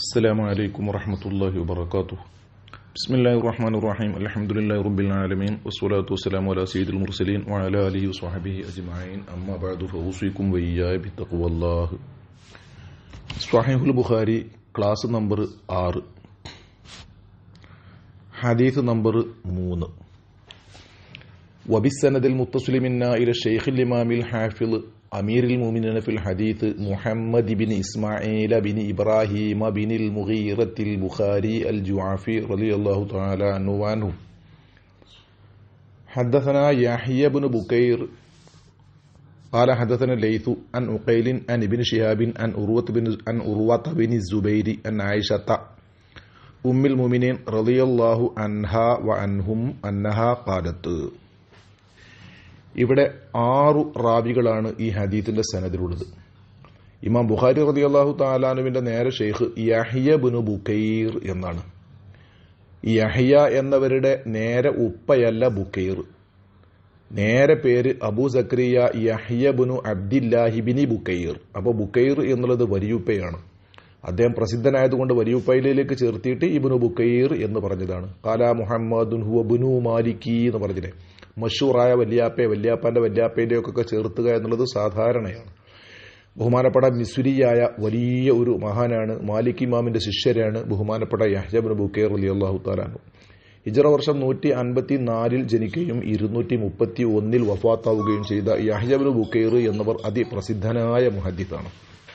السلام عليكم ورحمة الله وبركاته بسم الله الرحمن الرحيم الحمد لله رب العالمين والصلاة والسلام على سيد المرسلين وعلى آله وصحبه أجمعين أما بعد فأوصيكم وإياي بتقوى الله صحيح البخاري class number ആറ് ഹദീസ് number മൂന്ന് وبالسند المتصل منا إلى الشيخ الإمام الحافظ أمير المؤمنين في الحديث محمد بن إسماعيل بن إبراهيم بن المغيرة البخاري الجعفي رضي الله تعالى عنه وعنه حدثنا يحيى بن بكير قال حدثنا الليث عن أقيل عن ابن شهاب عن أروة بن عن أروة بن الزبير عن عائشة أم المؤمنين رضي الله عنها وعنهم أنها قالت ഇവിടെ ആറു റാവികളാണ് ഈ ഹദീത്തിന്റെ സനദിലുള്ളത് ഇമാം ബുഖാരി റതി അള്ളാഹു താലാനുവിന്റെ നേരെ ഷെയ്ഖ് യഹിയ ബുനു ബുക്കൈർ എന്നാണ് യഹിയ എന്നവരുടെ നേരെ ഉപ്പയല്ല ബുക്കൈർ നേരെ പേര് അബൂ സക്രിയ യഹിയ ബുനു അബ്ദില്ലാഹിബിനി ബുക്കൈർ അപ്പോൾ ബുക്കൈർ എന്നുള്ളത് വരിയുപ്പയാണ് അദ്ദേഹം പ്രസിദ്ധനായതുകൊണ്ട് വരിയുപ്പയിലേക്ക് ചേർത്തിയിട്ട് ഇബുനു ബുക്കൈർ എന്ന് പറഞ്ഞതാണ് കാല മുഹമ്മദുൻ ഹുവ ബുനു മാലിക്കി എന്ന് പറഞ്ഞില്ലേ മഷൂറായ വല്യാപ്പയെ വല്യാപ്പാന്റെ വല്യാപ്പേന്റെയൊക്കെ ചേർത്തുക എന്നുള്ളത് സാധാരണയാണ് ബഹുമാനപ്പെട്ട മിസുരിയായ വലിയ ഒരു മഹാനാണ് മാലിക് ഇമാമിന്റെ ശിഷ്യരാണ് ബഹുമാനപ്പെട്ട യഹ്ജബിൻ ബുക്കേർ അലി അള്ളാഹു താലാനു ഹിജറ വർഷം നൂറ്റി അൻപത്തി നാലിൽ ജനിക്കുകയും ഇരുന്നൂറ്റി മുപ്പത്തി ഒന്നിൽ വഫാത്താവുകയും ചെയ്ത യഹ്ജബിൻ ബുക്കേർ എന്നിവർ അതിപ്രസിദ്ധനായ മുഹദ്ദിത്താണ്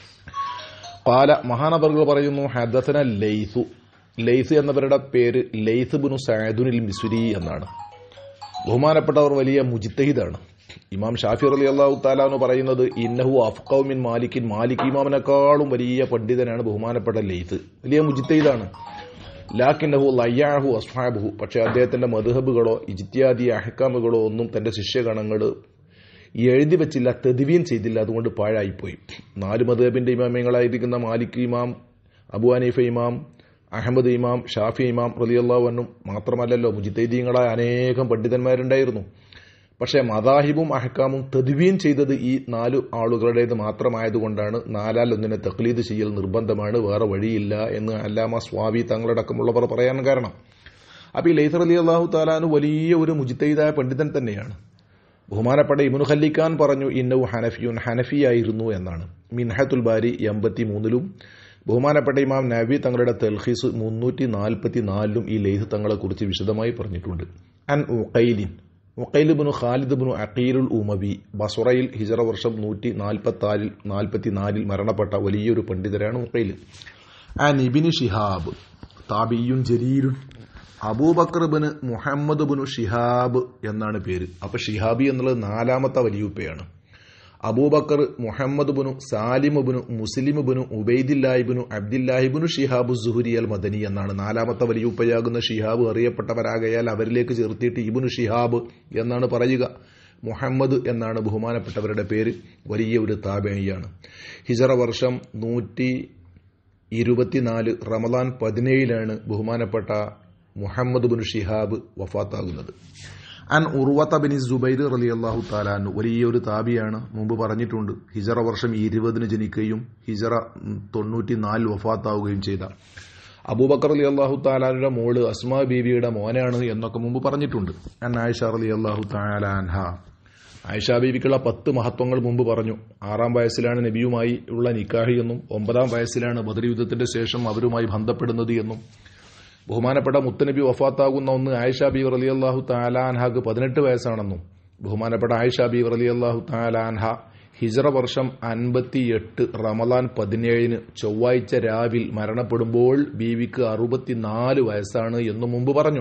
പാല മഹാനബറുകൾ പറയുന്നു ഹദസന ലൈസു ലൈസ് എന്നവരുടെ പേര് ലൈസ് ബുനു സാദുനിൽ മിസുരി എന്നാണ് ബഹുമാനപ്പെട്ടവർ വലിയ മുജിത്തഹിദാണ് ഇമാം ഷാഫി അലി അള്ളാഹു താലാന്ന് പറയുന്നത് ഇന്നഹു അഫ്കൗമിൻ മാലിക്കിൻ മാലിക് ഇമാമിനെക്കാളും വലിയ പണ്ഡിതനാണ് ബഹുമാനപ്പെട്ട ലെയ്ത്ത് വലിയ മുജിത്തഹിദാണ് ലാക്കിന്നഹു ലയ്യാഹു അസ്ഹാബുഹു പക്ഷേ അദ്ദേഹത്തിന്റെ മധുഹബുകളോ ഇജിത്യാദി അഹക്കാമുകളോ ഒന്നും തന്റെ ശിഷ്യഗണങ്ങൾ എഴുതി വെച്ചില്ല തെദിവീൻ ചെയ്തില്ല അതുകൊണ്ട് പാഴായിപ്പോയി നാല് മധുഹബിന്റെ ഇമാമങ്ങളായിരിക്കുന്ന മാലിക് ഇമാം അബു ഹനീഫ ഇമാം അഹമ്മദ് ഇമാം ഷാഫി ഇമാം റലിയല്ലാവനും മാത്രമല്ലല്ലോ മുജിത്തൈദീങ്ങളായ അനേകം പണ്ഡിതന്മാരുണ്ടായിരുന്നു പക്ഷേ മദാഹിബും അഹക്കാമും തെദ്വീൻ ചെയ്തത് ഈ നാലു ആളുകളുടേത് മാത്രമായതുകൊണ്ടാണ് നാലാൽ ഒന്നിനെ തക്ലീദ് ചെയ്യൽ നിർബന്ധമാണ് വേറെ വഴിയില്ല എന്ന് അല്ലാമ സ്വാവി തങ്ങളടക്കമുള്ളവർ പറയാൻ കാരണം അപ്പോൾ ഈ ലൈസർ അലി അള്ളാഹു താലാനു വലിയ ഒരു മുജിത്തൈദായ പണ്ഡിതൻ തന്നെയാണ് ബഹുമാനപ്പെട്ട ഇമുൻ ഖല്ലിഖാൻ പറഞ്ഞു ഇന്നവു ഹനഫിയുൻ ഹനഫിയായിരുന്നു എന്നാണ് മിൻഹത്തുൽ ബാരി എൺപത്തി മൂന്നിലും ബഹുമാനപ്പെട്ട ഇമാം നബി തങ്ങളുടെ തെൽഹീസ് മുന്നൂറ്റി നാൽപ്പത്തി നാലിലും ഈ ലെയ്ഹ് തങ്ങളെക്കുറിച്ച് വിശദമായി പറഞ്ഞിട്ടുണ്ട് അൻ ഉഖൈലിൻ ഉഖൈൽ ബിനു ഖാലിദ് ബിനു അഖീലുൽ ഉമബി ബസുറയിൽ ഹിജറ വർഷം നൂറ്റി നാൽപ്പത്തി നാൽപ്പത്തി നാലിൽ മരണപ്പെട്ട വലിയൊരു പണ്ഡിതരാണ് ഉഖൈൽ അൻ ഇബിന് ഷിഹാബ് താബിയുൻ ജലീലുൻ അബൂബക്കർ ബിന് മുഹമ്മദ് ബിനു ഷിഹാബ് എന്നാണ് പേര് അപ്പൊ ഷിഹാബി എന്നുള്ളത് നാലാമത്തെ വലിയുപ്പയാണ് അബൂബക്കർ മുഹമ്മദ് ബുനു സാലിം ബുനു മുസ്ലിം ബുനു ഉബൈദില്ലാഹിബിനു അബ്ദില്ലാഹിബിനു ഷിഹാബു സുഹുരി അൽ മദനി എന്നാണ് നാലാമത്തെ വലിയുപ്പയാകുന്ന ഷിഹാബ് അറിയപ്പെട്ടവരാകയാൽ അവരിലേക്ക് ചേർത്തിയിട്ട് ഇബുനു ഷിഹാബ് എന്നാണ് പറയുക മുഹമ്മദ് എന്നാണ് ബഹുമാനപ്പെട്ടവരുടെ പേര് വലിയ ഒരു താബേണിയാണ് ഹിജറ വർഷം നൂറ്റി ഇരുപത്തിനാല് റമദാൻ പതിനേഴിലാണ് ബഹുമാനപ്പെട്ട മുഹമ്മദ് ബുനു ഷിഹാബ് വഫാത്താകുന്നത് അൻ ഉർവത്ത ബിനി സുബൈർ അലി അള്ളാഹു താലാനു വലിയൊരു താബിയാണ് മുമ്പ് പറഞ്ഞിട്ടുണ്ട് ഹിജറ വർഷം ഇരുപതിന് ജനിക്കുകയും ഹിജറ തൊണ്ണൂറ്റി നാലിൽ വഫാത്താവുകയും ചെയ്ത അബൂബക്കർ അലി അള്ളാഹു താലാനുടെ മോള് അസ്മാ ബീവിയുടെ മോനാണ് എന്നൊക്കെ മുമ്പ് പറഞ്ഞിട്ടുണ്ട് അൻ ആയിഷ അലി അള്ളാഹു താലാൻഹ ആയിഷ ബീവിക്കുള്ള പത്ത് മഹത്വങ്ങൾ മുമ്പ് പറഞ്ഞു ആറാം വയസ്സിലാണ് നബിയുമായി ഉള്ള നിക്കാഹി എന്നും ഒമ്പതാം വയസ്സിലാണ് ബദർ യുദ്ധത്തിന്റെ ശേഷം അവരുമായി ബന്ധപ്പെടുന്നത് എന്നും ബഹുമാനപ്പെട്ട മുത്തനബി വഫാത്താകുന്ന ഒന്ന് ആയിഷ ബി റലി അള്ളാഹു താലാൻഹക്ക് പതിനെട്ട് വയസ്സാണെന്നും ബഹുമാനപ്പെട്ട ആയിഷ ബി റലി അള്ളാഹു താലാൻഹ ഹിജറ വർഷം അൻപത്തിയെട്ട് റമലാൻ പതിനേഴിന് ചൊവ്വാഴ്ച രാവിൽ മരണപ്പെടുമ്പോൾ ബീവിക്ക് അറുപത്തിനാല് വയസ്സാണ് എന്നു മുമ്പ് പറഞ്ഞു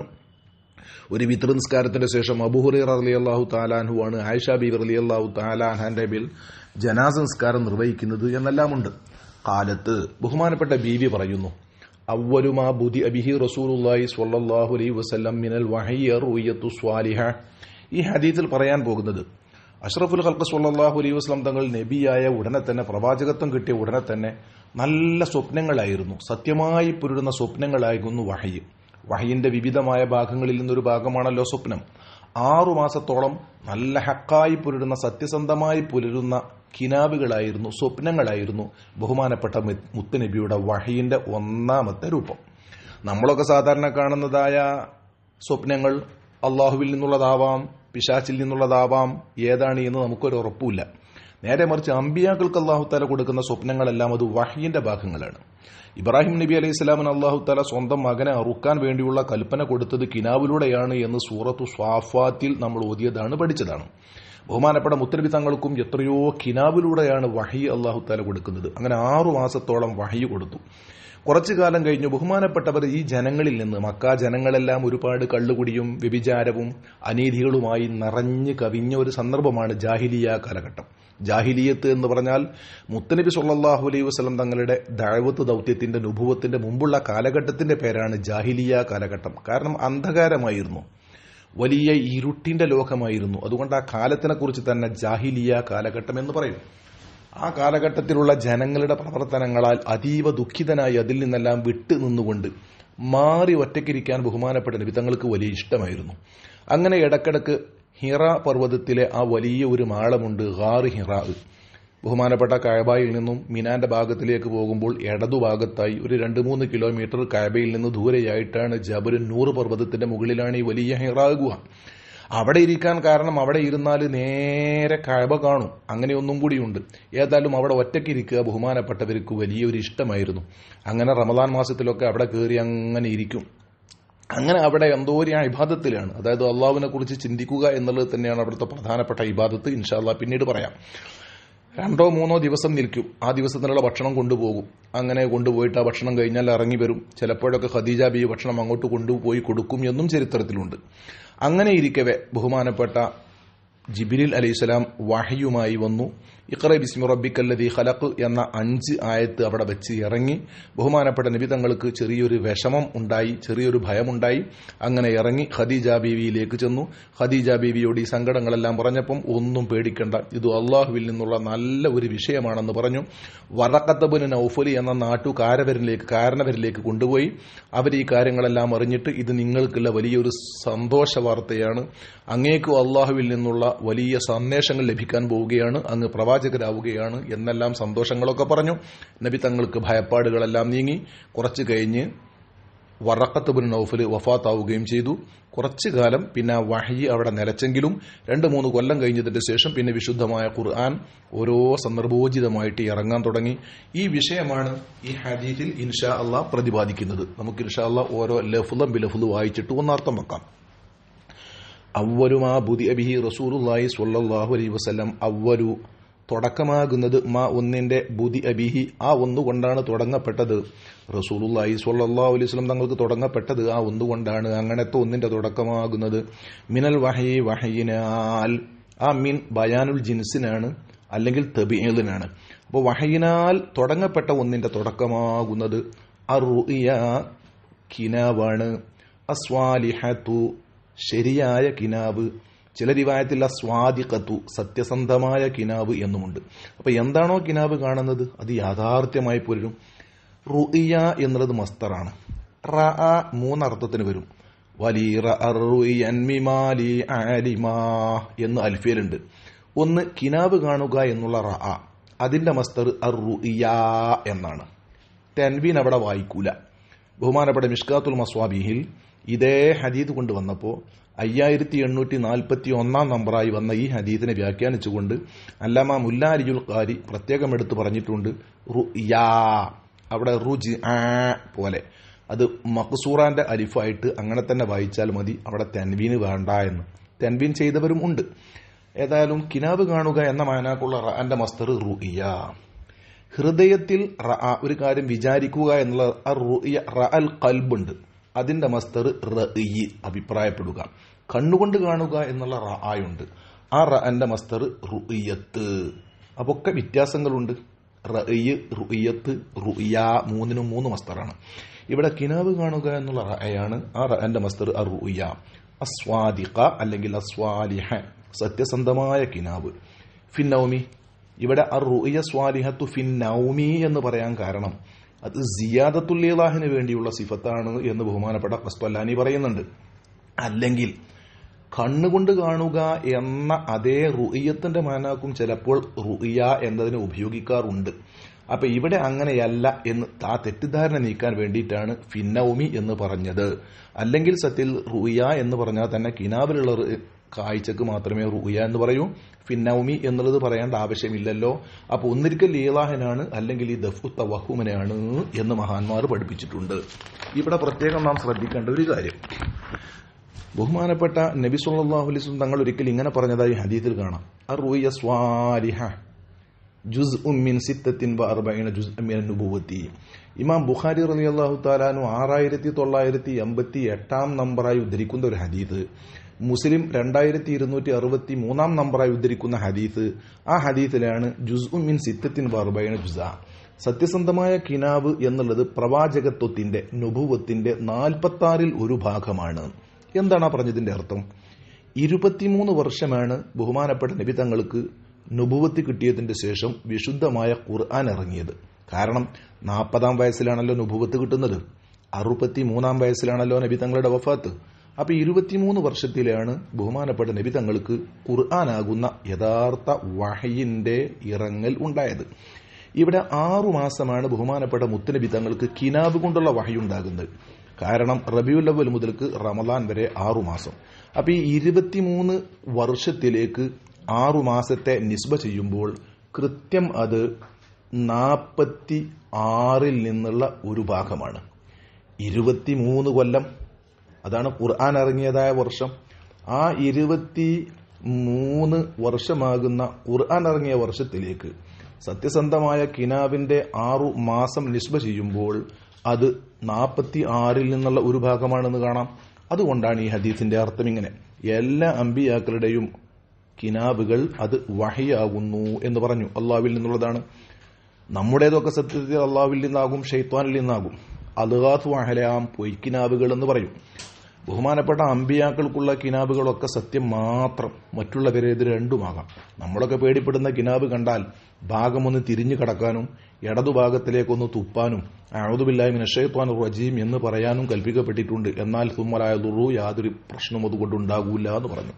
ഒരു വിത്ര നിസ്കാരത്തിന്റെ ശേഷം അബുഹുറി റലി അള്ളാഹു താലാൻഹു ആണ് ആയിഷ ബി റലി അള്ളാഹു താലാൻഹാന്റെ മേൽ ജനാസ നിസ്കാരം നിർവഹിക്കുന്നത് എന്നെല്ലാമുണ്ട് കാലത്ത് ബഹുമാനപ്പെട്ട ബീവി പറയുന്നു അവലുമാ ബുദി അബിഹി റസൂലുല്ലാഹി സ്വല്ലല്ലാഹു അലൈഹി വസല്ലം മിനൽ വഹയ്യ റുയത്തു സ്വാലിഹ ഈ ഹദീസിൽ പറയാൻ പോകുന്നത് അഷ്റഫുൽ ഖൽഖ് സ്വല്ലല്ലാഹു അലൈഹി വസല്ലം തങ്ങൾ നബിയായ ഉടനെ തന്നെ പ്രവാചകത്വം കിട്ടിയ ഉടനെ തന്നെ നല്ല സ്വപ്നങ്ങളായിരുന്നു സത്യമായി പുരുടുന്ന സ്വപ്നങ്ങളായിരുന്നു വഹയ്യ് വഹയിന്റെ വിവിധമായ ഭാഗങ്ങളിൽ നിന്നൊരു ഭാഗമാണല്ലോ സ്വപ്നം ആറു മാസത്തോളം നല്ല ഹക്കായി പുലരുന്ന സത്യസന്ധമായി പുലരുന്ന കിനാബുകളായിരുന്നു സ്വപ്നങ്ങളായിരുന്നു ബഹുമാനപ്പെട്ട മുത്തുനബിയുടെ വഹയിന്റെ ഒന്നാമത്തെ രൂപം നമ്മളൊക്കെ സാധാരണ കാണുന്നതായ സ്വപ്നങ്ങൾ അള്ളാഹുവിൽ നിന്നുള്ളതാവാം പിശാച്ചിൽ നിന്നുള്ളതാവാം ഏതാണ് എന്ന് നമുക്കൊരു ഉറപ്പില്ല നേരെ മറിച്ച് അമ്പിയാക്കൾക്ക് അള്ളാഹു താല കൊടുക്കുന്ന സ്വപ്നങ്ങളെല്ലാം അത് വഹീന്റെ ഭാഗങ്ങളാണ് ഇബ്രാഹിം നബി അലൈഹി സ്വലാമിന് അള്ളാഹു താല സ്വന്തം മകനെ അറുക്കാൻ വേണ്ടിയുള്ള കൽപ്പന കൊടുത്തത് കിനാവിലൂടെയാണ് എന്ന് സൂറത്തു സ്വാഫാത്തിൽ നമ്മൾ ഓതിയതാണ് പഠിച്ചതാണ് ബഹുമാനപ്പെട്ട മുത്തരബി തങ്ങൾക്കും എത്രയോ കിനാവിലൂടെയാണ് വഹി അള്ളാഹു താല കൊടുക്കുന്നത് അങ്ങനെ ആറു മാസത്തോളം വഹി കൊടുത്തു കുറച്ചു കാലം കഴിഞ്ഞു ബഹുമാനപ്പെട്ടവർ ഈ ജനങ്ങളിൽ നിന്ന് മക്ക ജനങ്ങളെല്ലാം ഒരുപാട് കള്ളുകുടിയും വ്യഭിചാരവും അനീതികളുമായി നിറഞ്ഞു കവിഞ്ഞ ഒരു സന്ദർഭമാണ് ജാഹിലിയ കാലഘട്ടം ജാഹിലിയത്ത് എന്ന് പറഞ്ഞാൽ മുത്തനബി സല്ലാഹു അലൈഹി വസ്ലം തങ്ങളുടെ ദഴവത്ത് ദൗത്യത്തിന്റെ നുഭവത്തിന്റെ മുമ്പുള്ള കാലഘട്ടത്തിന്റെ പേരാണ് ജാഹിലിയ കാലഘട്ടം കാരണം അന്ധകാരമായിരുന്നു വലിയ ഇരുട്ടിന്റെ ലോകമായിരുന്നു അതുകൊണ്ട് ആ കാലത്തിനെ കുറിച്ച് തന്നെ ജാഹിലിയ കാലഘട്ടം എന്ന് പറയും ആ കാലഘട്ടത്തിലുള്ള ജനങ്ങളുടെ പ്രവർത്തനങ്ങളാൽ അതീവ ദുഃഖിതനായി അതിൽ നിന്നെല്ലാം വിട്ടു നിന്നുകൊണ്ട് മാറി ഒറ്റയ്ക്കിരിക്കാൻ ബഹുമാനപ്പെട്ട നബി തങ്ങൾക്ക് വലിയ ഇഷ്ടമായിരുന്നു അങ്ങനെ ഇടക്കിടക്ക് ഹിറ പർവ്വതത്തിലെ ആ വലിയ ഒരു മാളമുണ്ട് ഹാറ് ഹിറ ബഹുമാനപ്പെട്ട കഴബായിൽ നിന്നും മിനാന്റെ ഭാഗത്തിലേക്ക് പോകുമ്പോൾ ഇടതുഭാഗത്തായി ഒരു രണ്ട് മൂന്ന് കിലോമീറ്റർ കഴബയിൽ നിന്ന് ദൂരെയായിട്ടാണ് ജബരു നൂറ് പർവ്വതത്തിന്റെ മുകളിലാണ് ഈ വലിയ ഹിറ ഗുഹ അവിടെ ഇരിക്കാൻ കാരണം അവിടെ ഇരുന്നാൽ നേരെ കഴബ കാണും അങ്ങനെയൊന്നും കൂടിയുണ്ട് ഏതായാലും അവിടെ ഒറ്റയ്ക്ക് ഇരിക്കുക ബഹുമാനപ്പെട്ടവർക്ക് വലിയൊരു ഇഷ്ടമായിരുന്നു അങ്ങനെ റമദാൻ മാസത്തിലൊക്കെ അവിടെ കയറി അങ്ങനെ ഇരിക്കും അങ്ങനെ അവിടെ എന്തോ ഒരു ഇബാദത്തിലാണ് അതായത് അള്ളാഹുവിനെ കുറിച്ച് ചിന്തിക്കുക എന്നുള്ളത് തന്നെയാണ് അവിടുത്തെ പ്രധാനപ്പെട്ട ഇബാദത്ത് ഇൻഷാല്ല പിന്നീട് പറയാം രണ്ടോ മൂന്നോ ദിവസം നിൽക്കും ആ ദിവസത്തിനുള്ള ഭക്ഷണം കൊണ്ടുപോകും അങ്ങനെ കൊണ്ടുപോയിട്ട് ആ ഭക്ഷണം കഴിഞ്ഞാൽ ഇറങ്ങി വരും ചിലപ്പോഴൊക്കെ ഖദീജ ബി ഭക്ഷണം അങ്ങോട്ട് കൊണ്ടുപോയി കൊടുക്കും എന്നും ചരിത്രത്തിലുണ്ട് അങ്ങനെ ഇരിക്കവെ ബഹുമാനപ്പെട്ട ജിബിരിൽ അലൈഹിസ്സലാം വഹയുമായി വന്നു ഇഖറ ബിസ്മി റബ്ബിക്കല്ലതി ഖലഖ് എന്ന അഞ്ച് ആയത്ത് അവിടെ വെച്ച് ഇറങ്ങി ബഹുമാനപ്പെട്ട നബി തങ്ങൾക്ക് ചെറിയൊരു വിഷമം ഉണ്ടായി ചെറിയൊരു ഭയമുണ്ടായി അങ്ങനെ ഇറങ്ങി ഖദീജ ബീവിയിലേക്ക് ചെന്നു ഖദീജ ബീവിയോട് ഈ സങ്കടങ്ങളെല്ലാം പറഞ്ഞപ്പം ഒന്നും പേടിക്കണ്ട ഇത് അള്ളാഹുവിൽ നിന്നുള്ള നല്ല ഒരു വിഷയമാണെന്ന് പറഞ്ഞു വറക്കത്തബുന് നൌഫലി എന്ന നാട്ടുകാരവരിലേക്ക് കാരണവരിലേക്ക് കൊണ്ടുപോയി അവർ ഈ കാര്യങ്ങളെല്ലാം അറിഞ്ഞിട്ട് ഇത് നിങ്ങൾക്കുള്ള വലിയൊരു സന്തോഷ വാർത്തയാണ് അങ്ങേക്കും അള്ളാഹുവിൽ നിന്നുള്ള വലിയ സന്ദേശങ്ങൾ ലഭിക്കാൻ പോവുകയാണ് അങ്ങ് പ്രവാചകരാവുകയാണ് എന്നെല്ലാം സന്തോഷങ്ങളൊക്കെ പറഞ്ഞു നബി തങ്ങൾക്ക് ഭയപ്പാടുകളെല്ലാം നീങ്ങി കുറച്ചു കഴിഞ്ഞ് വറക്കത്തുബിൻ നൌഫൽ വഫാത്താവുകയും ചെയ്തു കുറച്ചു കാലം പിന്നെ വഹി അവിടെ നിലച്ചെങ്കിലും രണ്ട് മൂന്ന് കൊല്ലം കഴിഞ്ഞതിന് ശേഷം പിന്നെ വിശുദ്ധമായ ഖുർആൻ ഓരോ സന്ദർഭോചിതമായിട്ട് ഇറങ്ങാൻ തുടങ്ങി ഈ വിഷയമാണ് ഈ ഹദീസിൽ ഇൻഷാ അള്ളാഹ് പ്രതിപാദിക്കുന്നത് നമുക്ക് ഇൻഷാ അള്ളാഹ് ഓരോ ലഫുലം ബിലഫുല് വായിച്ചിട്ട് ഒന്നർത്ഥം വെക്കാം അവലുമാ ബുദി അബിഹി റസൂലുല്ലാഹി സ്വല്ലല്ലാഹു അലൈഹി വസല്ലം അവലു തുടക്കമാകുന്നത് മാ ഒന്നിന്റെ ബുദി അബിഹി ആ ഒന്നുകൊണ്ടാണ് തുടങ്ങപ്പെട്ടത് റസൂലുല്ലാഹി സ്വല്ലല്ലാഹു അലൈഹി വസല്ലം തങ്ങൾക്ക് തുടങ്ങപ്പെട്ടത് ആ ഒന്നുകൊണ്ടാണ് അങ്ങനത്തെ ഒന്നിന്റെ തുടക്കമാകുന്നത് മിനൽ വഹയി വഹയിനാൽ ആ മിൻ ബയാനുൽ ജിൻസിനാണ് അല്ലെങ്കിൽ തബിയലിനാണ് അപ്പോൾ വഹയിനാൽ തുടങ്ങപ്പെട്ട ഒന്നിന്റെ തുടക്കമാകുന്നത് അറുയ കിനാവാണ് അസ്വാലിഹത്തു ശരിയായ കിനാവ് ചില റിവായത്തിൽ അസ്വാദിഖത്തു സത്യസന്ധമായ കിനാവ് എന്നുമുണ്ട് അപ്പൊ എന്താണോ കിനാവ് കാണുന്നത് അത് യാഥാർത്ഥ്യമായി പോലും റുഇയ എന്നുള്ളത് മസ്തറാണ് റ മൂന്നർത്ഥത്തിന് വരും വലിയ എന്ന് അൽഫിയലുണ്ട് ഒന്ന് കിനാവ് കാണുക എന്നുള്ള റ അതിന്റെ മസ്തർ അറുഇയ എന്നാണ് തെൻവീൻ അവിടെ വായിക്കൂല ബഹുമാനപ്പെട്ട മിഷ്കാത്തുൽ മസ്വാബിഹിൽ ഇതേ ഹദീദ് കൊണ്ടുവന്നപ്പോൾ അയ്യായിരത്തി എണ്ണൂറ്റി നാൽപ്പത്തി ഒന്നാം നമ്പറായി വന്ന ഈ ഹദീദിനെ വ്യാഖ്യാനിച്ചുകൊണ്ട് അല്ലാമ മുല്ലാരിയുൽ ഖാരി പ്രത്യേകം എടുത്തു പറഞ്ഞിട്ടുണ്ട് റുയാ അവിടെ റുജ് ആ പോലെ അത് മക്സൂറാന്റെ അലിഫായിട്ട് അങ്ങനെ തന്നെ വായിച്ചാൽ മതി അവിടെ തെൻവീന് വേണ്ട എന്ന് തെൻവീൻ ചെയ്തവരും ഉണ്ട് ഏതായാലും കിനാബ് കാണുക എന്ന മാനാക്കുള്ള റാന്റെ മസ്തർ റുഇയ ഹൃദയത്തിൽ ഒരു കാര്യം വിചാരിക്കുക എന്നുള്ള റ അൽ കൽബുണ്ട് അതിന്റെ മസ്തർ റഇ അഭിപ്രായപ്പെടുക കണ്ണുകൊണ്ട് കാണുക എന്നുള്ള റ ആയുണ്ട് ആ റഅന്റെ മസ്തർ റുഇയത്ത് അപ്പൊക്കെ വ്യത്യാസങ്ങളുണ്ട് റഇ റുഇയത്ത് റുഇയ മൂന്നിനും മൂന്ന് മസ്തറാണ് ഇവിടെ കിനാവ് കാണുക എന്നുള്ള റഅയാണ് ആ റഅന്റെ മസ്തർ അർ റുഇയ അസ്വാദിഖ അല്ലെങ്കിൽ അസ്വാലിഹ സത്യസന്ധമായ കിനാവ് ഫിന്നൗമി ഇവിടെ അർ റുഇയ സ്വാലിഹത്തു ഫിന്നൗമി എന്ന് പറയാൻ കാരണം അത് സിയാദത്തുല്ലിലാഹിന് വേണ്ടിയുള്ള സിഫത്താണ് എന്ന് ബഹുമാനപ്പെട്ട കസ്തല്ലാനി പറയുന്നുണ്ട് അല്ലെങ്കിൽ കണ്ണുകൊണ്ട് കാണുക എന്ന അതേ റുയ്യത്തിന്റെ മാനാക്കും ചിലപ്പോൾ റുയ്യ എന്നതിനെ ഉപയോഗിക്കാറുണ്ട് അപ്പൊ ഇവിടെ അങ്ങനെയല്ല എന്ന് ആ തെറ്റിദ്ധാരണ നീക്കാൻ വേണ്ടിയിട്ടാണ് ഫിന്നൗമി എന്ന് പറഞ്ഞത് അല്ലെങ്കിൽ സത്യത്തിൽ റുയ എന്ന് പറഞ്ഞാൽ തന്നെ കിനാബിലുള്ള റ് കാഴ്ചക്ക് മാത്രമേ റുയ എന്ന് പറയൂ ഫിന്നൗമി എന്നുള്ളത് പറയേണ്ട ആവശ്യമില്ലല്ലോ അപ്പൊ ഒന്നിരിക്കൽ ലീലാഹനാണ് അല്ലെങ്കിൽ ഈ ദഫു തവഹുമനാണ് എന്ന് മഹാന്മാർ പഠിപ്പിച്ചിട്ടുണ്ട് ഇവിടെ പ്രത്യേകം നാം ശ്രദ്ധിക്കേണ്ട ഒരു കാര്യം ബഹുമാനപ്പെട്ട നബി സല്ലല്ലാഹു അലൈഹി വസല്ലം തങ്ങൾ ഒരിക്കൽ ഇങ്ങനെ പറഞ്ഞതായി ഹദീസിൽ കാണാം അറുയ സ്വാലിഹ ജുസ് ഉമ്മിൻ സിത്തത്തിൻ അർബൈന ജുസ് അമ്മിൻ നുബുവത്തി ഇമാം ബുഖാരി റളിയല്ലാഹു താലാനു ആറായിരത്തി തൊള്ളായിരത്തി എൺപത്തി എട്ടാം നമ്പറായി ഉദ്ധരിക്കുന്ന ഒരു ഹദീസ് മുസ്ലിം രണ്ടായിരത്തി ഇരുന്നൂറ്റി അറുപത്തി മൂന്നാം നമ്പറായി ഉദ്ധരിക്കുന്ന ഹദീസ് ആ ഹദീസിലാണ് ജുസ് ഉമ്മിൻ സിത്തത്തിൻ അർബൈന ജുസ സത്യസന്ധമായ കിനാവ് എന്നുള്ളത് പ്രവാചകത്വത്തിന്റെ നുഭുവത്തിന്റെ നാൽപ്പത്തി ആറിൽ ഒരു ഭാഗമാണ് എന്താണ് ആ പറഞ്ഞതിന്റെ അർത്ഥം ഇരുപത്തിമൂന്ന് വർഷമാണ് ബഹുമാനപ്പെട്ട നബി തങ്ങൾക്ക് നുബുവത്ത് കിട്ടിയതിന്റെ ശേഷം വിശുദ്ധമായ ഖുർആൻ ഇറങ്ങിയത് കാരണം നാൽപ്പതാം വയസ്സിലാണല്ലോ നുബുവത്ത് കിട്ടുന്നത് അറുപത്തി മൂന്നാം വയസ്സിലാണല്ലോ നബി തങ്ങളുടെ വഫാത്ത് അപ്പൊ ഇരുപത്തിമൂന്ന് വർഷത്തിലാണ് ബഹുമാനപ്പെട്ട നബി തങ്ങൾക്ക് ഖുർആനാകുന്ന യഥാർത്ഥ വഹയിന്റെ ഇറങ്ങൽ ഉണ്ടായത് ഇവിടെ ആറു മാസമാണ് ബഹുമാനപ്പെട്ട മുത്തനബി തങ്ങൾക്ക് കിനാബ് കൊണ്ടുള്ള വഹയുണ്ടാകുന്നത് കാരണം റബിയുൽ അവൽ മുതൽക്ക് റമദാൻ വരെ ആറു മാസം അപ്പൊ ഈ ഇരുപത്തിമൂന്ന് വർഷത്തിലേക്ക് ആറു മാസത്തെ നിസ്ബ ചെയ്യുമ്പോൾ കൃത്യം അത് നാൽപ്പത്തി ആറിൽ നിന്നുള്ള ഒരു ഭാഗമാണ് ഇരുപത്തിമൂന്ന് കൊല്ലം അതാണ് ഖുർആൻ ഇറങ്ങിയതായ വർഷം ആ ഇരുപത്തി മൂന്ന് വർഷമാകുന്ന ഖുർആൻ ഇറങ്ങിയ വർഷത്തിലേക്ക് സത്യസന്ധമായ കിനാവിന്റെ ആറു മാസം നിസ്ബ ചെയ്യുമ്പോൾ അത് നാൽപ്പത്തി ആറിൽ നിന്നുള്ള ഒരു ഭാഗമാണെന്ന് കാണാം അതുകൊണ്ടാണ് ഈ ഹദീസിന്റെ അർത്ഥം ഇങ്ങനെ എല്ലാ അമ്പിയാക്കളുടെയും കിനാബുകൾ അത് വഹയാകുന്നു എന്ന് പറഞ്ഞു അള്ളാവിൽ നിന്നുള്ളതാണ് നമ്മുടേതൊക്കെ സത്യത്തിൽ അള്ളാവിൽ നിന്നാകും ഷെയ്ത്വാനിൽ നിന്നാകും അലുഹാത്ത് വഹലാം പൊയ്ക്കിനാബുകൾ എന്ന് പറയും ബഹുമാനപ്പെട്ട അമ്പിയാക്കൾക്കുള്ള കിനാബുകളൊക്കെ സത്യം മാത്രം മറ്റുള്ളവരേത് രണ്ടുമാകാം നമ്മളൊക്കെ പേടിപ്പെടുന്ന കിനാബ് കണ്ടാൽ ഭാഗമൊന്ന് തിരിഞ്ഞു കടക്കാനും ഇടതുഭാഗത്തിലേക്കൊന്ന് തുപ്പാനും അഴുതുബില്ലായ്മ നഷയത്വാൻ റജീം എന്ന് പറയാനും കൽപ്പിക്കപ്പെട്ടിട്ടുണ്ട് എന്നാൽ തുമ്മലായ ദുറു യാതൊരു പ്രശ്നം അതുകൊണ്ടുണ്ടാകൂല എന്ന് പറഞ്ഞു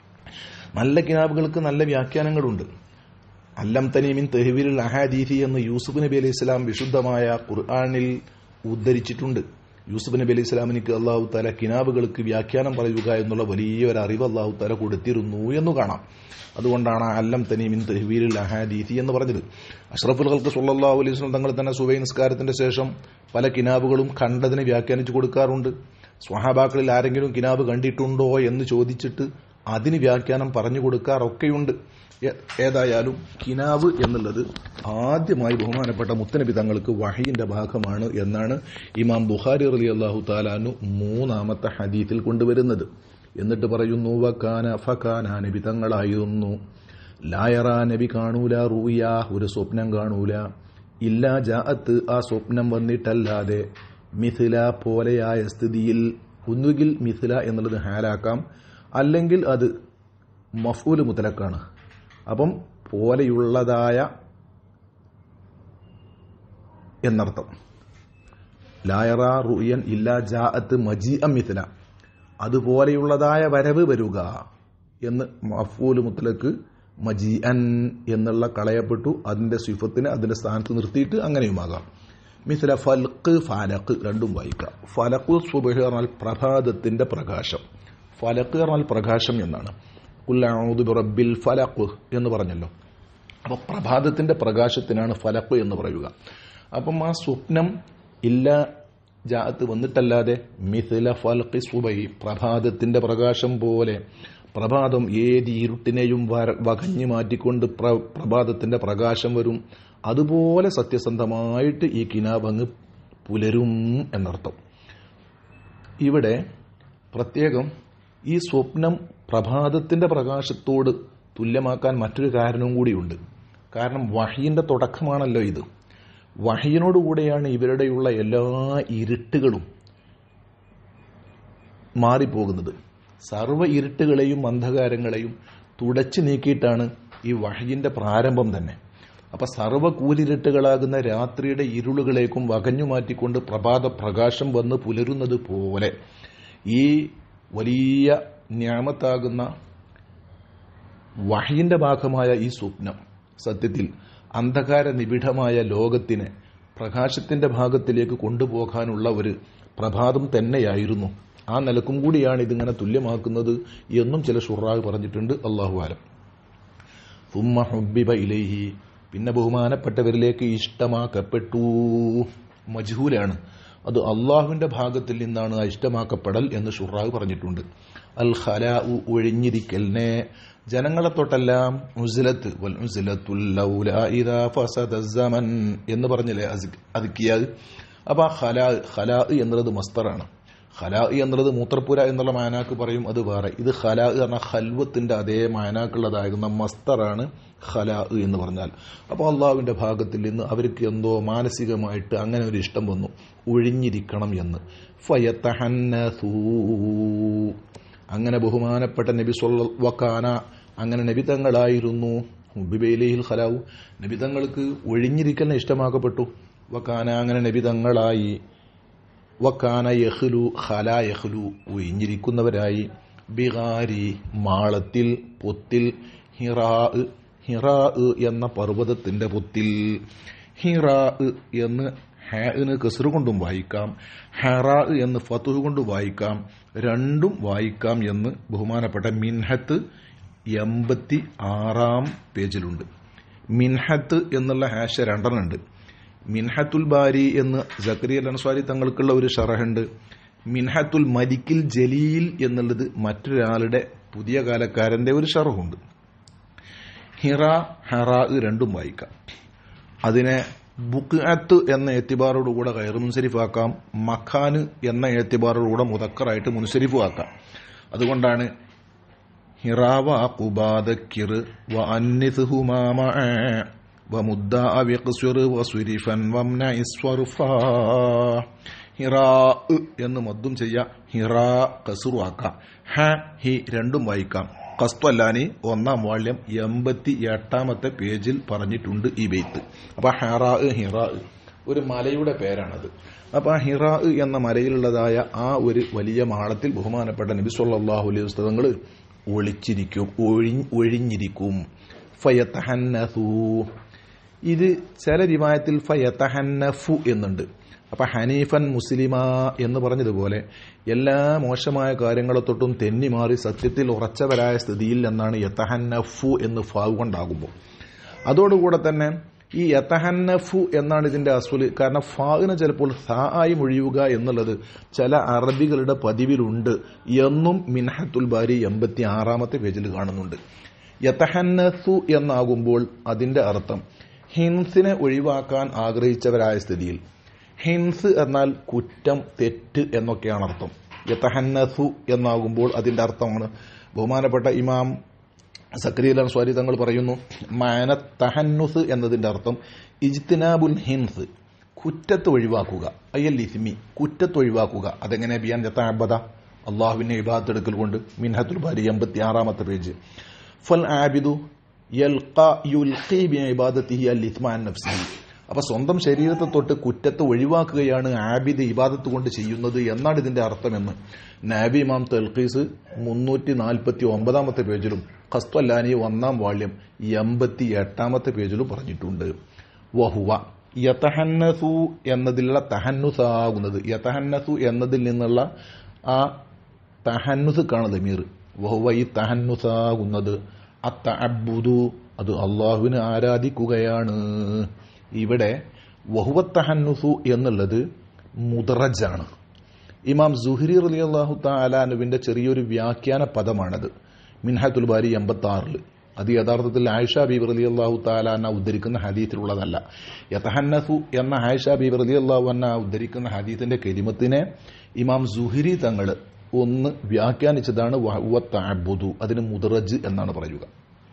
നല്ല കിനാബുകൾക്ക് നല്ല വ്യാഖ്യാനങ്ങളുണ്ട് അല്ലം തനീമിൻ തെഹ്വീൽ അഹാദീഫി എന്ന് യൂസുഫ് നബി അലൈഹി ഇസ്ലാം വിശുദ്ധമായ ഖുർആാനിൽ ഉദ്ധരിച്ചിട്ടുണ്ട് യൂസുഫ് നബി അലൈഹി ഇസ്ലാമിനിക്ക് അള്ളാഹു താല കിനാബുകൾക്ക് വ്യാഖ്യാനം പറയുക എന്നുള്ള വലിയ ഒരു അറിവ് അള്ളാഹു താല കൊടുത്തിരുന്നു എന്ന് കാണാം അതുകൊണ്ടാണ് അല്ലം തനീമിൻ തെഹ്വീൽ അഹാദീഫി എന്ന് പറഞ്ഞത് അഷ്റഫുൽ ഹൽക്ക് സുല്ലാഹു അലൈഹി വസ്ലം തങ്ങൾ തന്നെ സുബൈ നിസ്കാരത്തിന്റെ ശേഷം പല കിനാബുകളും കണ്ടതിന് വ്യാഖ്യാനിച്ചു കൊടുക്കാറുണ്ട് സ്വഹാബാക്കളിൽ ആരെങ്കിലും കിനാബ് കണ്ടിട്ടുണ്ടോ എന്ന് ചോദിച്ചിട്ട് അതിന് വ്യാഖ്യാനം പറഞ്ഞു കൊടുക്കാറൊക്കെയുണ്ട് ഏതായാലും കിനാവ് എന്നുള്ളത് ആദ്യമായി ബഹുമാനപ്പെട്ട മുത്തനബി തങ്ങൾക്ക് വഹയിന്റെ ഭാഗമാണ് എന്നാണ് ഇമാം ബുഖാരി റലി അള്ളാഹു താലാനു മൂന്നാമത്തെ ഹദീത്തിൽ കൊണ്ടുവരുന്നത് എന്നിട്ട് പറയുന്നു വക്കാന ഫക്കാന നബി തങ്ങളായിരുന്നു ലായറ നബി കാണൂല റൂയ ഒരു സ്വപ്നം കാണൂല ഇല്ലാ ജാഅത്ത് ആ സ്വപ്നം വന്നിട്ടല്ലാതെ മിഥില പോലെയായ സ്ഥിതിയിൽ ഒന്നുകിൽ മിഥില എന്നുള്ളത് ഹാലാക്കാം അല്ലെങ്കിൽ അത് മഫൂല് മുതലക്കാണ് അപ്പം പോലെയുള്ളതായ എന്നർത്ഥം ലായറ റുയൻ ഇല്ല ജാഅത്ത് മജി അമിഥില അതുപോലെയുള്ളതായ വരവ് വരിക എന്ന് മഫൂല് മുത്തലക്ക് മജി അൻ എന്നുള്ള കളയപ്പെട്ടു അതിന്റെ സിഫത്തിന് അതിന്റെ സ്ഥാനത്ത് നിർത്തിയിട്ട് അങ്ങനെയുമാകാം മിഥില ഫൽക്ക് ഫലക്ക് രണ്ടും വായിക്കാം ഫലക്കു സുബഹ് പറഞ്ഞാൽ പ്രഭാതത്തിന്റെ പ്രകാശം ഫലക്ക് പറഞ്ഞാൽ പ്രകാശം എന്നാണ് റബ്ബിൽ ഫലഖ് എന്ന് പറഞ്ഞല്ലോ അപ്പൊ പ്രഭാതത്തിന്റെ പ്രകാശത്തിനാണ് ഫലഖ് എന്ന് പറയുക അപ്പം ആ സ്വപ്നം ഇല്ല ജാത്ത് വന്നിട്ടല്ലാതെ മിഥില ഫൽഖി സുബൈ പ്രഭാതത്തിന്റെ പ്രകാശം പോലെ പ്രഭാതം ഏത് ഇരുട്ടിനെയും വകഞ്ഞു മാറ്റിക്കൊണ്ട് പ്രഭാതത്തിന്റെ പ്രകാശം വരും അതുപോലെ സത്യസന്ധമായിട്ട് ഈ കിനാബങ്ങ് പുലരും എന്നർത്ഥം ഇവിടെ പ്രത്യേകം ഈ സ്വപ്നം പ്രഭാതത്തിന്റെ പ്രകാശത്തോട് തുല്യമാക്കാൻ മറ്റൊരു കാരണവും കൂടിയുണ്ട് കാരണം വഹിയിന്റെ തുടക്കമാണല്ലോ ഇത് വഹിയിനോടുകൂടെയാണ് ഇവരുടെയുള്ള എല്ലാ ഇരുട്ടുകളും മാറിപ്പോകുന്നത് സർവ്വ ഇരുട്ടുകളെയും അന്ധകാരങ്ങളെയും തുടച്ചു നീക്കിയിട്ടാണ് ഈ വഹിയിന്റെ പ്രാരംഭം തന്നെ അപ്പൊ സർവ്വ കൂരിരുട്ടുകളാകുന്ന രാത്രിയുടെ ഇരുളുകളേക്കും വകഞ്ഞു മാറ്റിക്കൊണ്ട് പ്രഭാത പ്രകാശം വന്ന് പുലരുന്നത് പോലെ ഈ വലിയ ന്യാമത്താകുന്ന വഹയിന്റെ ഭാഗമായ ഈ സ്വപ്നം സത്യത്തിൽ അന്ധകാര നിബിഡമായ ലോകത്തിനെ പ്രകാശത്തിന്റെ ഭാഗത്തിലേക്ക് കൊണ്ടുപോകാനുള്ള ഒരു പ്രഭാതം തന്നെയായിരുന്നു ആ നിലക്കും കൂടിയാണ് ഇതിങ്ങനെ തുല്യമാക്കുന്നത് എന്നും ചില ഷുറാവ് പറഞ്ഞിട്ടുണ്ട് അള്ളാഹു ആലം തുമ്മ ഹുബിബ ഇലൈഹി പിന്നെ ബഹുമാനപ്പെട്ടവരിലേക്ക് ഇഷ്ടമാക്കപ്പെട്ടു മജ്ഹൂലാണ് അത് അള്ളാഹുവിന്റെ ഭാഗത്തിൽ നിന്നാണ് ആ ഇഷ്ടമാക്കപ്പെടൽ എന്ന് ഷുറാവ് പറഞ്ഞിട്ടുണ്ട് അൽ ഖലാ ഒഴിഞ്ഞിരിക്കലിനെ ജനങ്ങളെ തൊട്ടെല്ലാം ഉസിലത്ത് വൽ ഉസിലത്തുൽ ലൗലാ ഇദാ ഫസദ സമൻ എന്ന് പറഞ്ഞില്ലേ അതുക്കിയാത് അപ്പൊ ആ ഖലാ ഖലാ എന്നുള്ളത് മസ്തറാണ് ഖലാ എന്നുള്ളത് മൂത്രപ്പുര എന്നുള്ള മാനാക്ക് പറയും അത് വേറെ ഇത് ഖലാ എന്ന ഹൽവത്തിന്റെ അതേ മാനാക്കുള്ളതാകുന്ന മസ്തറാണ് ഖലാ എന്ന് പറഞ്ഞാൽ അപ്പോൾ അള്ളാഹുവിന്റെ ഭാഗത്തിൽ നിന്ന് അവർക്ക് എന്തോ മാനസികമായിട്ട് അങ്ങനെ ഒരു ഇഷ്ടം വന്നു ഒഴിഞ്ഞിരിക്കണം എന്ന് ഫയത്തഹന്നസൂ അങ്ങനെ ബഹുമാനപ്പെട്ട നബി സൊല്ല വക്കാന അങ്ങനെ നബിതങ്ങളായിരുന്നു ഹുബിബയിലേഹിൽ ഖലാവു നബിതങ്ങൾക്ക് ഒഴിഞ്ഞിരിക്കലിനെ ഇഷ്ടമാക്കപ്പെട്ടു വക്കാന അങ്ങനെ നബിതങ്ങളായി വക്കാന യഹ്ലു ഖല യഹ്ലു ഒഴിഞ്ഞിരിക്കുന്നവരായി ബിഹാരി മാളത്തിൽ പൊത്തിൽ ഹിറാ ഹിറാ എന്ന പർവ്വതത്തിന്റെ പൊത്തിൽ ഹിറാ എന്ന് ഹാന് കസറ് കൊണ്ടും വായിക്കാം ഹെറാ എന്ന് ഫത്തുഹ് കൊണ്ട് വായിക്കാം രണ്ടും വായിക്കാം എന്ന് ബഹുമാനപ്പെട്ട മിൻഹത്ത് എൺപത്തി ആറാം പേജിലുണ്ട് മിൻഹത്ത് എന്നുള്ള ഹാഷ രണ്ടെണ്ണുണ്ട് മിൻഹത്തുൽ ബാരി എന്ന് ജക്കരിയ അൻസ്വാരി തങ്ങൾക്കുള്ള ഒരു ഷറഹുണ്ട് മിൻഹത്തുൽ മലിക്കിൽ ജലീൽ എന്നുള്ളത് മറ്റൊരാളുടെ പുതിയ കാലക്കാരന്റെ ഒരു ഷറഹുണ്ട് ഹിറ ഹറാ രണ്ടും വായിക്കാം അതിനെ ബുക്അത്ത് എന്ന എത്തിബാറോടുകൂടെ കയറ് മുൻസരിഫാക്കാം മഖാന് എന്ന എത്തിബാറോടുകൂടെ മുതക്കറായിട്ട് മുൻസരിഫ് ആക്കാം അതുകൊണ്ടാണ് ഹിറാവ കുബാദക്കിർ വ അന്നിസുഹുമാമ വമുദ്ദ വിഖ്സുർ വസുരിഫൻ വംന ഇസ്വർഫാ ഹിറാ എന്ന് മദ്ദും ചെയ്യാം ഹിറാ കസുറു ആക്കാം ഹ ഹി രണ്ടും വായിക്കാം കസ്ത്വല്ലാനി ഒന്നാം വാള്യം എൺപത്തി എട്ടാമത്തെ പേജിൽ പറഞ്ഞിട്ടുണ്ട് ഈ ബെയ്ത്ത് അപ്പൊ ഹെറാ ഹിറാ ഒരു മലയുടെ പേരാണത് അപ്പൊ ആ ഹിറാ എന്ന മലയിലുള്ളതായ ആ ഒരു വലിയ മാളത്തിൽ ബഹുമാനപ്പെട്ട നബി സല്ലല്ലാഹു അലൈഹി പുസ്തകങ്ങൾ ഒളിച്ചിരിക്കും ഒഴി- ഒഴിഞ്ഞിരിക്കും ഫയത്തഹന്നസൂ ഇത് ചില റിവായത്തിൽ ഫയത്തഹന്നഫു എന്നുണ്ട് അപ്പൊ ഹനീഫൻ മുസ്ലിമ എന്ന് പറഞ്ഞതുപോലെ എല്ലാ മോശമായ കാര്യങ്ങളെ തൊട്ടും തെന്നി മാറി സത്യത്തിൽ ഉറച്ചവരായ സ്ഥിതിയിൽ എന്നാണ് യത്തഹന്നഫു എന്ന് ഫാവ് കൊണ്ടാകുമ്പോൾ അതോടുകൂടെ തന്നെ ഈ യത്തഹന്നഫു എന്നാണ് ഇതിന്റെ അസുല് കാരണം ഫാവിന് ചിലപ്പോൾ സാ ആയി മൊഴിയുക എന്നുള്ളത് ചില അറബികളുടെ പതിവിലുണ്ട് എന്നും മിൻഹത്തുൽ ബാരി എൺപത്തി ആറാമത്തെ പേജിൽ കാണുന്നുണ്ട് യത്തഹന്നസു എന്നാകുമ്പോൾ അതിന്റെ അർത്ഥം ഹിൻസിനെ ഒഴിവാക്കാൻ ആഗ്രഹിച്ചവരായ സ്ഥിതിയിൽ ഹിൻസ് എന്നാൽ കുറ്റം തെറ്റ് എന്നൊക്കെയാണ് അർത്ഥം യത്തഹന്നസു എന്നാകുമ്പോൾ അതിന്റെ അർത്ഥമാണ് ബഹുമാനപ്പെട്ട ഇമാം സക്രിയൽ അൻസ്വാരി തങ്ങൾ പറയുന്നു മാന തഹന്നുസ് എന്നതിന്റെ അർത്ഥം ഇജ്തിനാബുൽ ഹിൻസ് കുറ്റത്ത് ഒഴിവാക്കുക അയ്യൽ ഇസ്മി കുറ്റത്ത് ഒഴിവാക്കുക അതെങ്ങനെ ബിയാൻ ജത്താബദ അള്ളാഹുവിനെ ഇബാത്തെടുക്കൽ കൊണ്ട് മിൻഹത്തുൽ ബാരി എൺപത്തി ആറാമത്തെ പേജ് ഫൽ ആബിദു യൽഖ യുൽഖി ബി ഇബാദത്തിഹി അൽ ഇസ്മാൻ നഫ്സിഹി അപ്പൊ സ്വന്തം ശരീരത്തെ തൊട്ട് കുറ്റത്ത് ഒഴിവാക്കുകയാണ് ആബിദ് ഇബാദത്ത് കൊണ്ട് ചെയ്യുന്നത് എന്നാണ് ഇതിന്റെ അർത്ഥമെന്ന് നാബി ഇമാം തൽഖീസ് മുന്നൂറ്റി നാൽപ്പത്തി ഒമ്പതാമത്തെ പേജിലും ഖസ്ത്വല്ലാനി ഒന്നാം വാള്യം എൺപത്തി എട്ടാമത്തെ പേജിലും പറഞ്ഞിട്ടുണ്ട് വഹുവ യതഹന്നസു എന്നതിലുള്ള തഹന്നുസാകുന്നത് യതഹന്നസു എന്നതിൽ നിന്നുള്ള ആ തഹന്നുസ് കാണുന്നത് മീർ വഹുവ ഈ തഹന്നുസാകുന്നത് അത്തഅബ്ബുദു അത് അള്ളാഹുവിനെ ആരാധിക്കുകയാണ് ഇവിടെ വഹുവ തഹന്നുസു എന്നുള്ളത് മുദറജാണ് ഇമാം സുഹരി റലി അള്ളാഹു താലാനുവിന്റെ ചെറിയൊരു വ്യാഖ്യാന പദമാണത് മിൻഹത്തുൽ ബാരി എൺപത്തി ആറിൽ അത് യഥാർത്ഥത്തിൽ ആയിഷ ബീബ് റലി അള്ളാഹു താലാന ഉദ്ധരിക്കുന്ന ഹദീത്തിലുള്ളതല്ല യതഹന്നസു എന്ന ആയിഷ ബീബ് റലി അള്ളാഹു അന്ന ഉദ്ധരിക്കുന്ന ഹദീത്തിന്റെ കരിമത്തിനെ ഇമാം സുഹിരി തങ്ങൾ ഒന്ന് വ്യാഖ്യാനിച്ചതാണ് വഹുവ തഅബ്ബുദു അതിന് മുദറജ് എന്നാണ് പറയുക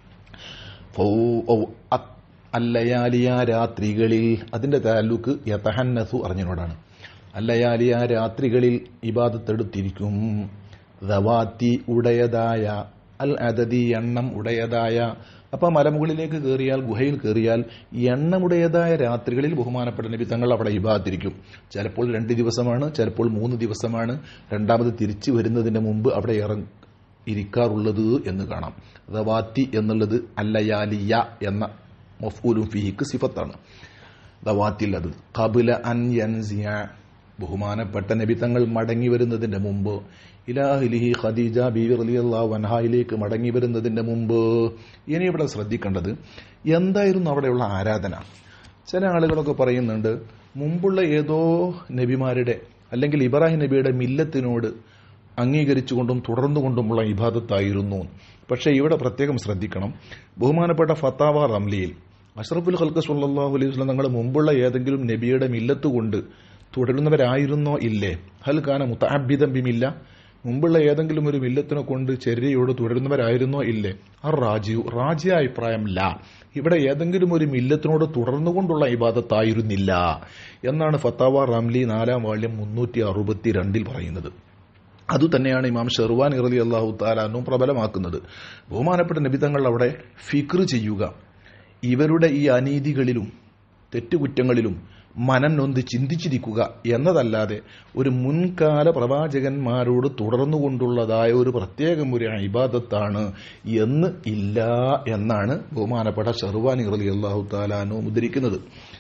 ഫൗ- ഔ അ- അല്ലയാലിയ രാത്രികളിൽ അതിന്റെ താലൂക്ക് യതഹന്നസു അറിഞ്ഞതിനോടാണ് അല്ലയാലിയ രാത്രികളിൽ ഇബാദത്തെടുത്തിരിക്കും ദവാത്തി ഉടയതായ അൽ അതതി എണ്ണം ഉടയതായ അപ്പൊ മലമുകളിലേക്ക് കയറിയാൽ ഗുഹയിൽ കയറിയാൽ എണ്ണമുടയതായ രാത്രികളിൽ ബഹുമാനപ്പെട്ട നബി തങ്ങൾ അവിടെ ഇബാദത്തിരിക്കും ചിലപ്പോൾ രണ്ട് ദിവസമാണ് ചിലപ്പോൾ മൂന്ന് ദിവസമാണ് രണ്ടാമത് തിരിച്ചു വരുന്നതിന് മുമ്പ് അവിടെ ഇറങ്ങ ഇരിക്കാറുള്ളത് എന്ന് കാണാം ദവാത്തി എന്നുള്ളത് അല്ലയാലിയ എന്ന മഫൂലും ഫിഹിക്ക് സിഫത്താണ് ദവാത്തിൽ അത് കബുല അൻ യൻസിയ ബഹുമാനപ്പെട്ട നബി തങ്ങൾ മടങ്ങി വരുന്നതിന്റെ മുമ്പ് ഇലാഹിലിഹി ഖദീജ ബീവി റളിയല്ലാഹു അൻഹായിലേക്ക് മടങ്ങി വരുന്നതിന്റെ മുമ്പ് ഇനി ഇവിടെ ശ്രദ്ധിക്കേണ്ടത് എന്തായിരുന്നു അവിടെയുള്ള ആരാധന ചില ആളുകളൊക്കെ പറയുന്നുണ്ട് മുമ്പുള്ള ഏതോ നബിമാരുടെ അല്ലെങ്കിൽ ഇബ്രാഹിം നബിയുടെ മില്ലത്തിനോട് അംഗീകരിച്ചുകൊണ്ടും തുടർന്നുകൊണ്ടുമുള്ള ഇബാദത്തായിരുന്നു പക്ഷേ ഇവിടെ പ്രത്യേകം ശ്രദ്ധിക്കണം ബഹുമാനപ്പെട്ട ഫത്താവ റംലിയിൽ അഷ്റഫുൽ ഖൽക്ക് സല്ലല്ലാഹു അലൈഹി വസല്ലം തങ്ങൾ മുമ്പുള്ള ഏതെങ്കിലും നബിയുടെ മില്ലത്ത് കൊണ്ട് തുടരുന്നവരായിരുന്നോ ഇല്ലേ ഹൽ കാന മുത്തഅബ്ബിദൻ ബിമില്ല മുമ്പുള്ള ഏതെങ്കിലും ഒരു മില്ലത്തിനെ കൊണ്ട് ചെര്യയോട് തുടരുന്നവരായിരുന്നോ ഇല്ലേ ആ റാജിയു റാജിയ അഭിപ്രായം ല ഇവിടെ ഏതെങ്കിലും ഒരു മില്ലത്തിനോട് തുടർന്നുകൊണ്ടുള്ള ഇബാദത്തായിരുന്നില്ല എന്നാണ് ഫത്താവ റംലി നാലാം വാള്യം മുന്നൂറ്റി അറുപത്തിരണ്ടിൽ പറയുന്നത് അതുതന്നെയാണ് ഇമാം ഷെർവാൻ ഇറലി അള്ളാഹു താലാനും പ്രബലമാക്കുന്നത് ബഹുമാനപ്പെട്ട നിബിതങ്ങൾ അവിടെ ഫിക്ർ ചെയ്യുക ഇവരുടെ ഈ അനീതികളിലും തെറ്റുകുറ്റങ്ങളിലും മനം നൊന്ത് ചിന്തിച്ചിരിക്കുക എന്നതല്ലാതെ ഒരു മുൻകാല പ്രവാചകന്മാരോട് തുടർന്നുകൊണ്ടുള്ളതായ ഒരു പ്രത്യേകം ഒരു ഇബാദത്താണ് എന്ന് ഇല്ല എന്നാണ് ബഹുമാനപ്പെട്ട ഷെർവാൻ ഇറലി അള്ളാഹു താലാനു മുദ്രിക്കുന്നത്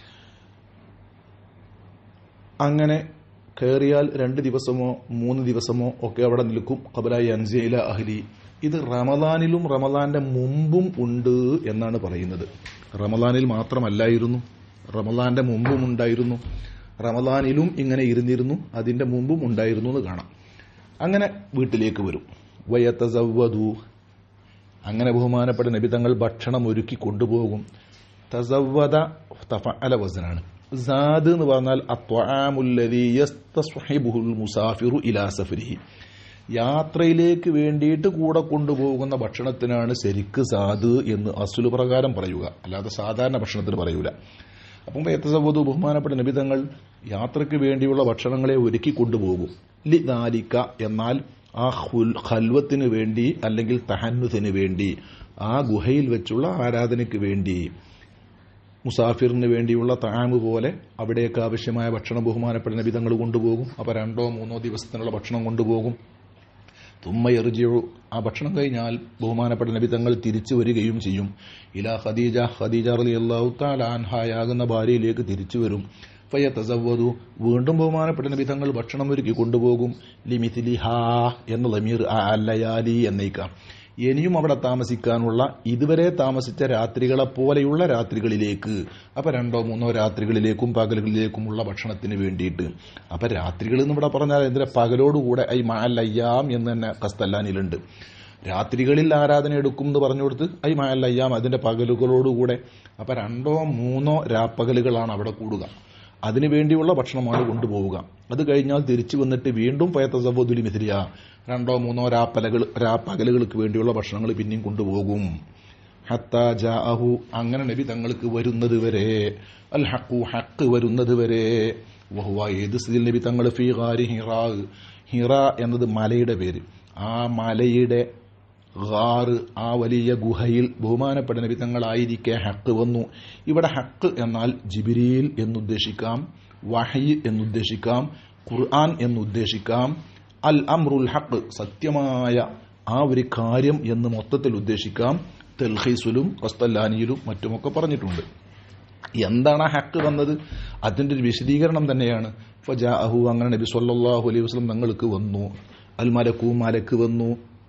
അങ്ങനെ കയറിയാൽ രണ്ട് ദിവസമോ മൂന്ന് ദിവസമോ ഒക്കെ അവിടെ നിൽക്കും കബലായി അൻസിയില അഹ്ലി ഇത് റമദാനിലും റമദാന്റെ മുമ്പും ഉണ്ട് എന്നാണ് പറയുന്നത് റമദാനിൽ മാത്രമല്ലായിരുന്നു റമദാന്റെ മുമ്പും ഉണ്ടായിരുന്നു റമദാനിലും ഇങ്ങനെ ഇരുന്നിരുന്നു അതിന്റെ മുമ്പും ഉണ്ടായിരുന്നു എന്ന് കാണാം അങ്ങനെ വീട്ടിലേക്ക് വരും വയത്തസവ്വതു അങ്ങനെ ബഹുമാനപ്പെട്ട നബി തങ്ങൾ ഭക്ഷണം ഒരുക്കി കൊണ്ടുപോകും തസവ്വദ തഫഅല വസനാണ് സാദ് എന്ന് പറഞ്ഞാൽ അത്വആമുല്ലദീ യസ്തസ്ഹിബുൽ മുസാഫിറു ഇലാ സഫരിഹി യാത്രയിലേക്ക് വേണ്ടിയിട്ട് കൂടെ കൊണ്ടുപോകുന്ന ഭക്ഷണത്തിനാണ് ശരിക്ക് സാദ് എന്ന് അസുല് പ്രകാരം പറയുക അല്ലാതെ സാധാരണ ഭക്ഷണത്തിന് പറയൂല അപ്പം എത്തസവതു ബഹുമാനപ്പെട്ട നിബിതങ്ങൾ യാത്രയ്ക്ക് വേണ്ടിയുള്ള ഭക്ഷണങ്ങളെ ഒരുക്കി കൊണ്ടുപോകും ലി ദാലിക്ക എന്നാൽ ആ ഹുൽ ഹൽവത്തിന് വേണ്ടി അല്ലെങ്കിൽ തഹന്നുത്തിന് വേണ്ടി ആ ഗുഹയിൽ വെച്ചുള്ള ആരാധനയ്ക്ക് വേണ്ടി മുസാഫിറിന് വേണ്ടിയുള്ള താമ് പോലെ അവിടേക്ക് ആവശ്യമായ ഭക്ഷണം ബഹുമാനപ്പെട്ട നബിതങ്ങൾ കൊണ്ടുപോകും അപ്പോൾ രണ്ടോ മൂന്നോ ദിവസത്തിനുള്ള ഭക്ഷണം കൊണ്ടുപോകും തുമ്മയെറിജിയു ആ ഭക്ഷണം കഴിഞ്ഞാൽ ബഹുമാനപ്പെട്ട നബിതങ്ങൾ തിരിച്ചു വരികയും ചെയ്യും ഇലാ ഖദീജ ഖദീജ റലി അള്ളാഹു താലാൻഹായാകുന്ന ഭാര്യയിലേക്ക് തിരിച്ചു വരും ഫയത്തസവ്വതു വീണ്ടും ബഹുമാനപ്പെട്ട നബിതങ്ങൾ ഭക്ഷണം ഒരുക്കി കൊണ്ടുപോകും ലിമിഥിലിഹാ എന്ന ലമീർ അല്ലയാലി എന്നേക്കാം ഇനിയും അവിടെ താമസിക്കാനുള്ള ഇതുവരെ താമസിച്ച രാത്രികളെ പോലെയുള്ള രാത്രികളിലേക്ക് അപ്പൊ രണ്ടോ മൂന്നോ രാത്രികളിലേക്കും പകലുകളിലേക്കുമുള്ള ഭക്ഷണത്തിന് വേണ്ടിയിട്ട് അപ്പൊ രാത്രികൾ എന്ന് ഇവിടെ പറഞ്ഞാൽ എന്തിനാ പകലോടുകൂടെ ഐ മാലയ്യാം എന്ന് തന്നെ കസ്തല്ലാനിലുണ്ട് രാത്രികളിൽ ആരാധന എടുക്കും എന്ന് പറഞ്ഞു കൊടുത്ത് ഐ മാലയ്യാം അതിന്റെ പകലുകളോടുകൂടെ അപ്പൊ രണ്ടോ മൂന്നോ രാപ്പകലുകളാണ് അവിടെ കൂടുക അതിനു വേണ്ടിയുള്ള ഭക്ഷണമാണ് കൊണ്ടുപോവുക അത് കഴിഞ്ഞാൽ തിരിച്ചു വന്നിട്ട് വീണ്ടും പയത്തസവോദുലി മിഥിരിയ രണ്ടോ മൂന്നോ രാപ്പലകൾ രാപ്പകലുകൾക്ക് വേണ്ടിയുള്ള ഭക്ഷണങ്ങൾ പിന്നെയും കൊണ്ടുപോകും ഹത്താ ജാഅഹു അങ്ങനെ നബി തങ്ങൾക്ക് വരുന്നത് വരെ അൽ ഹക്കു ഹക്ക് വരുന്നത് വരെ വഹുവ ഏത് സ്ഥിതിയിൽ നബി തങ്ങൾ ഫി ഹാരി ഹിറാ ഹിറ എന്നത് മലയുടെ പേര് ആ മലയുടെ ഗാറ് ആ വലിയ ഗുഹയിൽ ബഹുമാനപ്പെട്ട നബി തങ്ങളായിരിക്കെ ഹക്ക് വന്നു ഇവിടെ ഹക്ക് എന്നാൽ ജിബിരിയിൽ എന്നുദ്ദേശിക്കാം വഹി എന്നുദ്ദേശിക്കാം ഖുർആൻ എന്നുദ്ദേശിക്കാം അൽ അമ്രുൽ ഹക്ക് സത്യമായ ആ ഒരു കാര്യം എന്ന് മൊത്തത്തിൽ ഉദ്ദേശിക്കാം തെൽഹീസുലും കസ്തല്ലാനിയിലും മറ്റുമൊക്കെ പറഞ്ഞിട്ടുണ്ട് എന്താണ് ആ ഹക്ക് വന്നത് അതിന്റെ ഒരു വിശദീകരണം തന്നെയാണ് ഫജാഅഹു അങ്ങനെ നബി സല്ലല്ലാഹു അലൈഹി വസല്ലം തങ്ങൾക്ക് വന്നു അൽ മലക്കു മലക്ക് വന്നു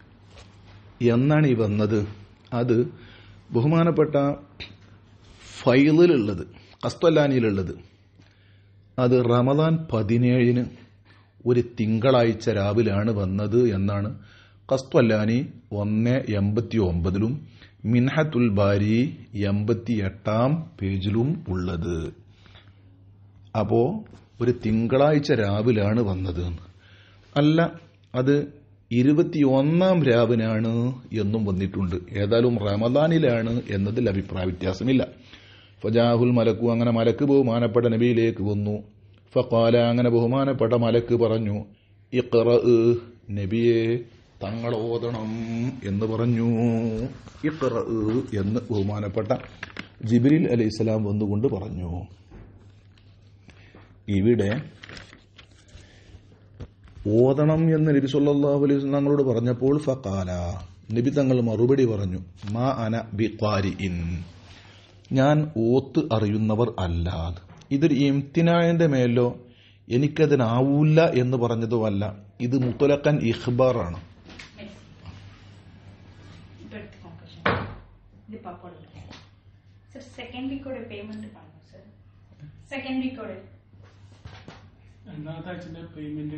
എന്നാണ് ഈ വന്നത് അത് ബഹുമാനപ്പെട്ട ഫൈലിലുള്ളത് കസ്തല്ലാനിയിലുള്ളത് അത് റമദാൻ പതിനേഴിന് ഒരു തിങ്കളാഴ്ച രാവിലാണ് വന്നത് എന്നാണ് കസ്തല്ലാനി ഒന്ന് എൺപത്തി ഒമ്പതിലും മിൻഹത്തുൽ ബാരി എൺപത്തി എട്ടാം പേജിലും ഉള്ളത് അപ്പോ ഒരു തിങ്കളാഴ്ച രാവിലാണ് വന്നത് അല്ല അത് ഇരുപത്തിയൊന്നാം രാവിനാണ് എന്നും വന്നിട്ടുണ്ട് ഏതായാലും റമദാനിലാണ് എന്നതിൽ അഭിപ്രായ വ്യത്യാസമില്ല ഫജാഹുൽ മലക്കു അങ്ങനെ മലക്ക് ബഹുമാനപ്പെട്ട നബിയിലേക്ക് വന്നു ഫക്കാല അങ്ങനെ ബഹുമാനപ്പെട്ട മലക്ക് പറഞ്ഞു ഇഖ്റ നബിയെ തങ്ങൾ ഓതണം എന്ന് പറഞ്ഞു ഇഖ്റ എന്ന് ബഹുമാനപ്പെട്ട ജിബ്രീൽ അലൈഹിസ്സലാം വന്നുകൊണ്ട് പറഞ്ഞു ഇവിടെ ഓതണം എന്ന് നബി സല്ലല്ലാഹു അലൈഹി വസല്ലം തങ്ങളോട് പറഞ്ഞപ്പോൾ ഫഖാല നബി തങ്ങൾ മറുപടി പറഞ്ഞു മാ അന ബി ഖാരിഇൻ ഞാൻ ഓത്ത് അറിയുന്നവർ അല്ലാതെ ഇതൊരു ഇംതിനായന്റെ മേലോ എനിക്കതിനാവൂല എന്ന് പറഞ്ഞതുമല്ല ഇത് മുത്തലക്കൻ ഇഖ്ബാറാണ് എടുத்துக்கோங்க இது பாப்போட சார் செகண்ட் வீக்கோட பேமெண்ட் பண்ணுங்க சார் செகண்ட் வீக்கோட രണ്ടാമത്തെ ആഴ്ചന്റെ പേയ്മെന്റ്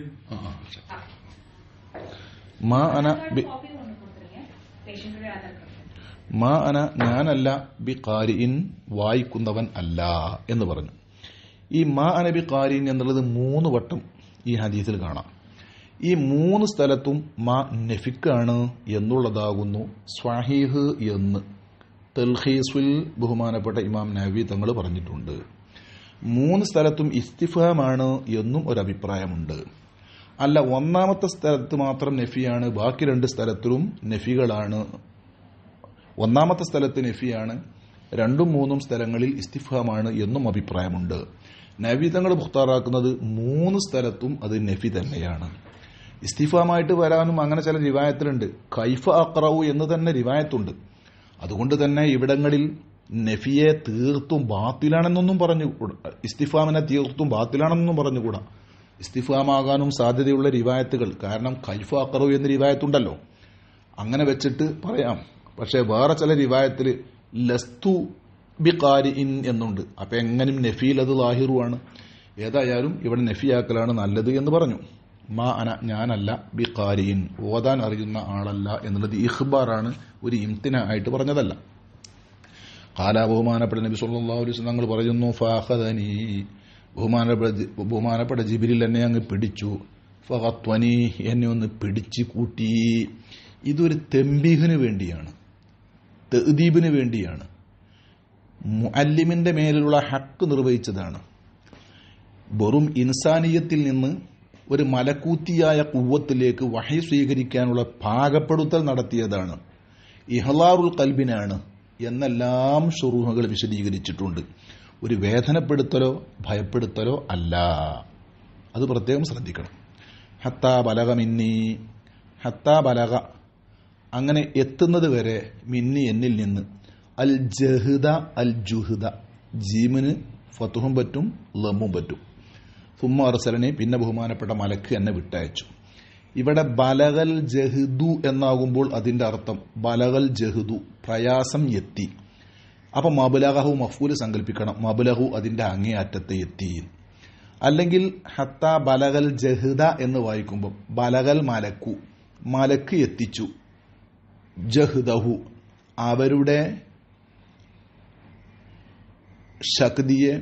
മാ അന ബി காப்பி ஒன்று கொடுத்துருங்க பேஷண்டோட ஆதார் கார்டு മാ അന ഞാനല്ല ബി ഖാരിഇൻ വായിക്കുന്നവൻ അല്ല എന്ന് പറഞ്ഞു ഈ മാ അന ബി ഖാരിൻ എന്നുള്ളത് മൂന്ന് വട്ടം ഈ ഹദീസിൽ കാണാം ഈ മൂന്ന് സ്ഥലത്തും മാ നെഫിക്കാണ് എന്നുള്ളതാകുന്നു സ്വാഹീഹ് എന്ന് തെൽഹീസുൽ ബഹുമാനപ്പെട്ട ഇമാം നവി തങ്ങൾ പറഞ്ഞിട്ടുണ്ട് മൂന്ന് സ്ഥലത്തും ഇസ്തിഫാമാണ് എന്നും ഒരു അഭിപ്രായമുണ്ട് അല്ല ഒന്നാമത്തെ സ്ഥലത്ത് മാത്രം നഫിയാണ് ബാക്കി രണ്ട് സ്ഥലത്തിലും നഫികളാണ് ഒന്നാമത്തെ സ്ഥലത്ത് നഫിയാണ് രണ്ടും മൂന്നും സ്ഥലങ്ങളിൽ ഇസ്തിഫാമാണ് എന്നും അഭിപ്രായമുണ്ട് നബി തങ്ങൾ മുഖ്താറാക്കുന്നത് മൂന്ന് സ്ഥലത്തും അത് നഫി തന്നെയാണ് ഇസ്തിഫാമായിട്ട് വരാനും അങ്ങനെ ചില റിവായത്തിലുണ്ട് കൈഫ അക്രവു എന്ന് തന്നെ റിവായത്തുണ്ട് അതുകൊണ്ട് തന്നെ ഇവിടങ്ങളിൽ നഫിയെ തീർത്തും ബാത്തിലാണെന്നൊന്നും പറഞ്ഞുകൂടാ ഇസ്തിഫാമിനെ തീർത്തും ബാത്തിലാണെന്നൊന്നും പറഞ്ഞുകൂടാ ഇസ്തിഫാമാകാനും സാധ്യതയുള്ള റിവായത്തുകൾ കാരണം കൈഫ അക്രവു എന്ന റിവായത്തുണ്ടല്ലോ അങ്ങനെ വെച്ചിട്ട് പറയാം പക്ഷേ വേറെ ചില റിവായത്തിൽ ലസ്തു ബി ഇൻ എന്നുണ്ട് അപ്പൊ എങ്ങനെയും നഫീൽ അത് ലാഹിറുവാണ് ഏതായാലും ഇവിടെ നഫിയാക്കലാണ് നല്ലത് എന്ന് പറഞ്ഞു മാ അന ഞാനല്ല ബി ഖാരിയിൻ ഓതാൻ അറിയുന്ന ആളല്ല എന്നുള്ളത് ഇഖ്ബാറാണ് ഒരു ഇംതിന ആയിട്ട് പറഞ്ഞതല്ല കാല ബഹുമാനപ്പെട്ട നബി സല്ലല്ലാഹു അലൈഹി വസല്ലം തങ്ങൾ പറയുന്നു ഫാഖദനി ബഹുമാനപ്പെട്ട ജി- ബഹുമാനപ്പെട്ട ജിബിരിൽ എന്നെ അങ്ങ് പിടിച്ചു ഫഹത്വനി എന്നെ ഒന്ന് പിടിച്ചു കൂട്ടി ഇതൊരു തെമ്പീഹിന് വേണ്ടിയാണ് തെദീബിന് വേണ്ടിയാണ് മുഅല്ലിമിന്റെ മേലുള്ള ഹക്ക് നിർവഹിച്ചതാണ് വെറും ഇൻസാനിയത്തിൽ നിന്ന് ഒരു മലക്കൂത്തിയായ കുവ്വത്തിലേക്ക് വഹി സ്വീകരിക്കാനുള്ള പാകപ്പെടുത്തൽ നടത്തിയതാണ് ഇഹ്ലാറുൽ കൽബിനാണ് എന്നെല്ലാം ഷുറൂഹുകൾ വിശദീകരിച്ചിട്ടുണ്ട് ഒരു വേദനപ്പെടുത്തലോ ഭയപ്പെടുത്തലോ അല്ല അത് പ്രത്യേകം ശ്രദ്ധിക്കണം ഹത്താ ബലക മിന്നി ഹത്താ ബലക അങ്ങനെ എത്തുന്നത് വരെ മിന്നി എന്നിൽ നിന്ന് അൽ ജഹ്ദ അൽ ജുഹ്ദ ജീമിന് ഫത്തുഹും പറ്റും ലമ്മും പറ്റും സുമ്മ അറസലനെ പിന്നെ ബഹുമാനപ്പെട്ട മലക്ക് എന്നെ വിട്ടയച്ചു ഇവിടെ ബലകൽ ജഹ്ദു എന്നാകുമ്പോൾ അതിന്റെ അർത്ഥം ബലകൽ ജഹ്ദു പ്രയാസം എത്തി അപ്പൊ മബുലഹു മഫൂല് സങ്കല്പിക്കണം മബുലഹു അതിന്റെ അങ്ങേയറ്റത്തെ എത്തി അല്ലെങ്കിൽ ഹത്ത ബലകൽ ജഹ്ദ എന്ന് വായിക്കുമ്പോൾ ബലകൽ മലക്കു മലക്ക് എത്തിച്ചു ജഹ്ദഹു അവരുടെ ശക്തിയെ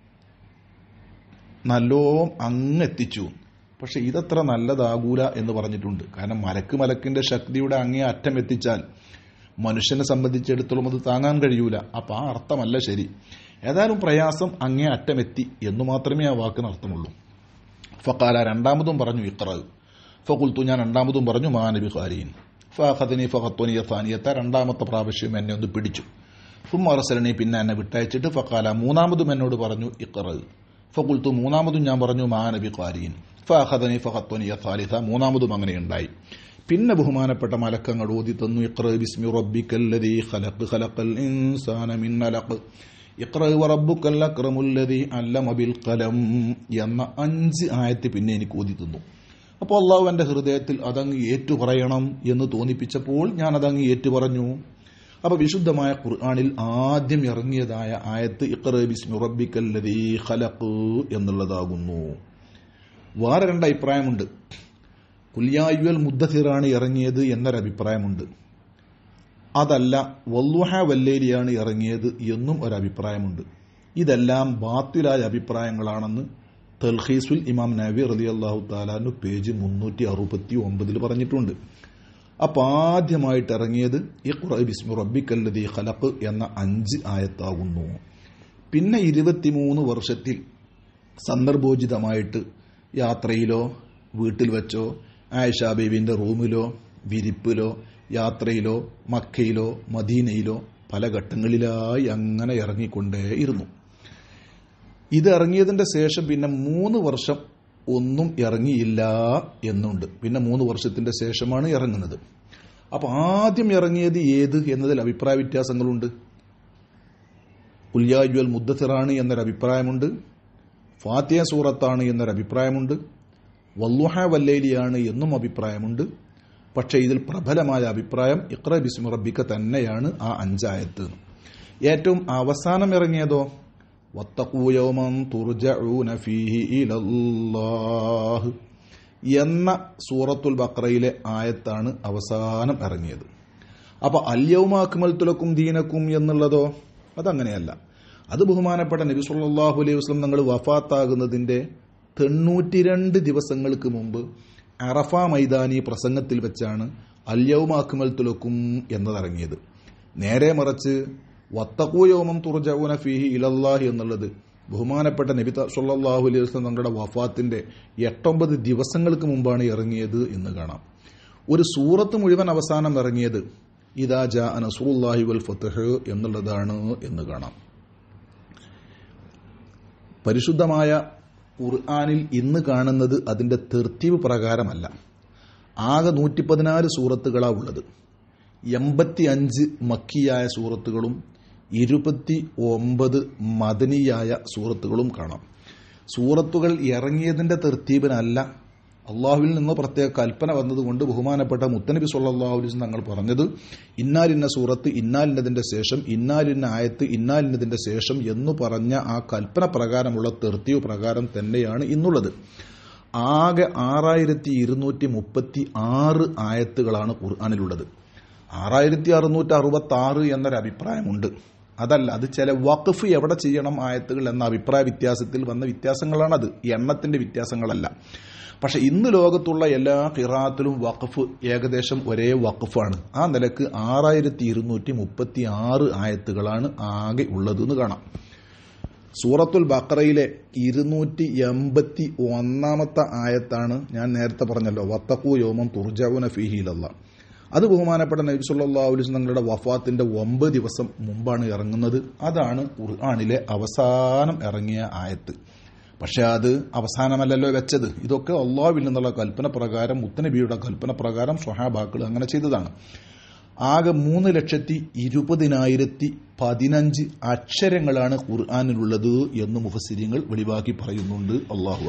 നല്ലോം അങ്ങെത്തിച്ചു പക്ഷെ ഇതത്ര നല്ലതാകൂല എന്ന് പറഞ്ഞിട്ടുണ്ട് കാരണം മലക്ക് മലക്കിന്റെ ശക്തിയുടെ അങ്ങേ അറ്റം എത്തിച്ചാൽ മനുഷ്യനെ സംബന്ധിച്ചിടത്തോളം അത് താങ്ങാൻ കഴിയൂല അപ്പൊ ആ അർത്ഥമല്ല ശരി ഏതായാലും പ്രയാസം അങ്ങേ അറ്റമെത്തി എന്ന് മാത്രമേ ആ വാക്കിന് അർത്ഥമുള്ളൂ ഫക്കാല രണ്ടാമതും പറഞ്ഞു ഇക്ര ഫകുൽത്തു ഞാൻ രണ്ടാമതും പറഞ്ഞു മാനബി ഖാരീൻ ഫഹദനി ഫഹത്വനിയ സാനിയത്ത രണ്ടാമത്തെ പ്രാവശ്യം എന്നെ ഒന്ന് പിടിച്ചു സുമ്മ അറസലനി പിന്നെ എന്നെ വിട്ടയച്ചിട്ട് ഫക്കാല മൂന്നാമതും എന്നോട് പറഞ്ഞു ഇക്ര ഫകുൽത്തു മൂന്നാമതും ഞാൻ പറഞ്ഞു മാനബി ഖാരീൻ ഫഹദനി ഫഹത്വനിയ സാലിസ മൂന്നാമതും അങ്ങനെ ഉണ്ടായി പിന്നെ ബഹുമാനപ്പെട്ട മലക്കങ്ങൾ ഓതി തന്നു ഇഖ്റ ബിസ്മി റബ്ബിക്കല്ലദീ ഖലഖ് ഖലഖൽ ഇൻസാന മിൻ അലഖ് ഇഖ്റ വറബ്ബുക്കൽ അക്രമുല്ലദീ അല്ലമ ബിൽ ഖലം എന്ന അഞ്ച് ആയത്ത് പിന്നെ എനിക്ക് ഓതി തന്നു അപ്പോൾ അള്ളാഹു എൻ്റെ ഹൃദയത്തിൽ അതങ്ങ് ഏറ്റു പറയണം എന്ന് തോന്നിപ്പിച്ചപ്പോൾ ഞാൻ അതങ്ങ് ഏറ്റു പറഞ്ഞു അപ്പൊ വിശുദ്ധമായ ഖുർആനിൽ ആദ്യം ഇറങ്ങിയതായ ആയത്ത് ഇഖ്റ ബിസ്മി റബ്ബിക്കല്ലദീ ഖലഖ് എന്നുള്ളതാകുന്നു വേറെ രണ്ട് അഭിപ്രായമുണ്ട് കുല്യായുവൽ മുദ്ദസിറാണ് ഇറങ്ങിയത് എന്നൊരഭിപ്രായമുണ്ട് അതല്ല വല്ലുഹ വല്ലേലിയാണ് ഇറങ്ങിയത് എന്നും ഒരഭിപ്രായമുണ്ട് ഇതെല്ലാം ബാത്തിലായ അഭിപ്രായങ്ങളാണെന്ന് തൽഹീസുൽ ഇമാം നബി റലി അള്ളാഹു താലാനു പേജ് മുന്നൂറ്റി അറുപത്തി ഒമ്പതിൽ പറഞ്ഞിട്ടുണ്ട് അപ്പൊ ആദ്യമായിട്ട് ഇറങ്ങിയത് ഇഖ്റ ബിസ്മി റബ്ബിക്കല്ലദീ ഖലഖ് എന്ന അഞ്ച് ആയത്താകുന്നു പിന്നെ ഇരുപത്തിമൂന്ന് വർഷത്തിൽ സന്ദർഭോചിതമായിട്ട് യാത്രയിലോ വീട്ടിൽ വെച്ചോ ആയിഷ ബീവിന്റെ റൂമിലോ വിരിപ്പിലോ യാത്രയിലോ മക്കയിലോ മദീനയിലോ പല ഘട്ടങ്ങളിലായി അങ്ങനെ ഇറങ്ങിക്കൊണ്ടേയിരുന്നു ഇത് ഇറങ്ങിയതിന്റെ ശേഷം പിന്നെ മൂന്ന് വർഷം ഒന്നും ഇറങ്ങിയില്ല എന്നുണ്ട് പിന്നെ മൂന്ന് വർഷത്തിന്റെ ശേഷമാണ് ഇറങ്ങുന്നത് അപ്പൊ ആദ്യം ഇറങ്ങിയത് ഏത് എന്നതിൽ അഭിപ്രായ വ്യത്യാസങ്ങളുണ്ട് ഉല്യാജുവൽ മുദ്ദത്തിറാണ് എന്നൊരു അഭിപ്രായമുണ്ട് ഫാത്തിയ സൂറത്താണ് എന്നൊരു അഭിപ്രായമുണ്ട് വല്ലുഹ വല്ലേലിയാണ് എന്നും അഭിപ്രായമുണ്ട് പക്ഷേ ഇതിൽ പ്രബലമായ അഭിപ്രായം ഇഖ്ര ബിസ്മി റബ്ബിക്ക തന്നെയാണ് ആ അഞ്ചായത്ത് ഏറ്റവും അവസാനം ഇറങ്ങിയതോ വത്തഖൂ യൗമൻ തുർജഊന ഫീഹി ഇലല്ലാഹ് എന്ന സൂറത്തുൽ ബക്രയിലെ ആയത്താണ് അവസാനം ഇറങ്ങിയത് അപ്പൊ അല്യവുമ അക്മൽത്തുലക്കും ദീനക്കും എന്നുള്ളതോ അതങ്ങനെയല്ല അത് ബഹുമാനപ്പെട്ട നബി സല്ലല്ലാഹു അലൈഹി വസല്ലം നിങ്ങൾ വഫാത്താകുന്നതിന്റെ തൊണ്ണൂറ്റിരണ്ട് ദിവസങ്ങൾക്ക് മുമ്പ് അറഫ മൈതാനി പ്രസംഗത്തിൽ വെച്ചാണ് അല്യവുമ അക്മൽത്തുലക്കും എന്നതിറങ്ങിയത് നേരെ മറിച്ച് വത്തക്കൂയോമം തുറജൌന ഫീഹി ഇലല്ലാഹി എന്നുള്ളത് ബഹുമാനപ്പെട്ട നബി ത- സല്ലല്ലാഹു അലൈഹി വസല്ലം തങ്ങളുടെ വഫാത്തിന്റെ എട്ടൊമ്പത് ദിവസങ്ങൾക്ക് മുമ്പാണ് ഇറങ്ങിയത് എന്ന് കാണാം ഒരു സൂറത്ത് മുഴുവൻ അവസാനം ഇറങ്ങിയത് ഇദാ ജാ നസറുല്ലാഹി വൽ ഫത്ഹ് എന്നുള്ളതാണ് എന്ന് കാണാം പരിശുദ്ധമായ ഖുർആാനിൽ ഇന്ന് കാണുന്നത് അതിന്റെ തെർത്തീവ് പ്രകാരമല്ല ആകെ നൂറ്റി പതിനാല് സൂറത്തുകളാ ഉള്ളത് എൺപത്തി അഞ്ച് മക്കിയായ സൂറത്തുകളും ഇരുപത്തി ഒമ്പത് മദനിയായ സൂറത്തുകളും കാണാം സൂറത്തുകൾ ഇറങ്ങിയതിന്റെ തെർത്തീപിനല്ല അള്ളാഹുവിൽ നിന്ന് പ്രത്യേക കൽപ്പന വന്നതുകൊണ്ട് ബഹുമാനപ്പെട്ട മുത്തനബി സല്ലല്ലാഹു അലൈഹി വസല്ലം തങ്ങൾ പറഞ്ഞത് ഇന്നാലിന്ന സൂറത്ത് ഇന്നാലിന്നതിന്റെ ശേഷം ഇന്നാലിന്ന ആയത്ത് ഇന്നാലിന്നതിന്റെ ശേഷം എന്ന് പറഞ്ഞ ആ കൽപ്പന പ്രകാരമുള്ള തെർത്തീവ് പ്രകാരം തന്നെയാണ് ഇന്നുള്ളത് ആകെ ആറായിരത്തി ഇരുന്നൂറ്റി മുപ്പത്തി ആറ് ആയത്തുകളാണ് ഖുർആാനിലുള്ളത് ആറായിരത്തി അറുന്നൂറ്റി അറുപത്തി ആറ് എന്നൊരു അഭിപ്രായമുണ്ട് അതല്ല അത് ചില വഖഫ് എവിടെ ചെയ്യണം ആയത്തുകൾ എന്ന അഭിപ്രായ വ്യത്യാസത്തിൽ വന്ന വ്യത്യാസങ്ങളാണത് എണ്ണത്തിന്റെ വ്യത്യാസങ്ങളല്ല പക്ഷെ ഇന്ന് ലോകത്തുള്ള എല്ലാ ഖിറാത്തിലും വഖഫ് ഏകദേശം ഒരേ വഖഫാണ് ആ നിലക്ക് ആറായിരത്തി ഇരുന്നൂറ്റി മുപ്പത്തി ആറ് ആയത്തുകളാണ് ആകെ ഉള്ളതെന്ന് കാണാം സൂറത്തുൽ ബക്രയിലെ ഇരുന്നൂറ്റി എൺപത്തി ഒന്നാമത്തെ ആയത്താണ് ഞാൻ നേരത്തെ പറഞ്ഞല്ലോ വത്തക്കു യോമം തുർജാവുന ഫിഹിലല്ല അത് ബഹുമാനപ്പെട്ട നബി സല്ലല്ലാഹു അലൈഹി വസല്ലം തങ്ങളുടെ വഫാത്തിന്റെ ഒമ്പത് ദിവസം മുമ്പാണ് ഇറങ്ങുന്നത് അതാണ് ഖുർആനിലെ അവസാനം ഇറങ്ങിയ ആയത്ത് പക്ഷെ അത് അവസാനമല്ലല്ലോ വെച്ചത് ഇതൊക്കെ അള്ളാഹുവിൽ നിന്നുള്ള കൽപ്പന പ്രകാരം മുത്തനബിയുടെ കൽപ്പന പ്രകാരം സ്വഹാബാക്കൾ അങ്ങനെ ചെയ്തതാണ് ആകെ മൂന്ന് ലക്ഷത്തി ഇരുപതിനായിരത്തി പതിനഞ്ച് അക്ഷരങ്ങളാണ് ഖുർആാനിലുള്ളത് എന്ന് മുഫസിരിങ്ങൾ വെളിവാക്കി പറയുന്നുണ്ട് അള്ളാഹു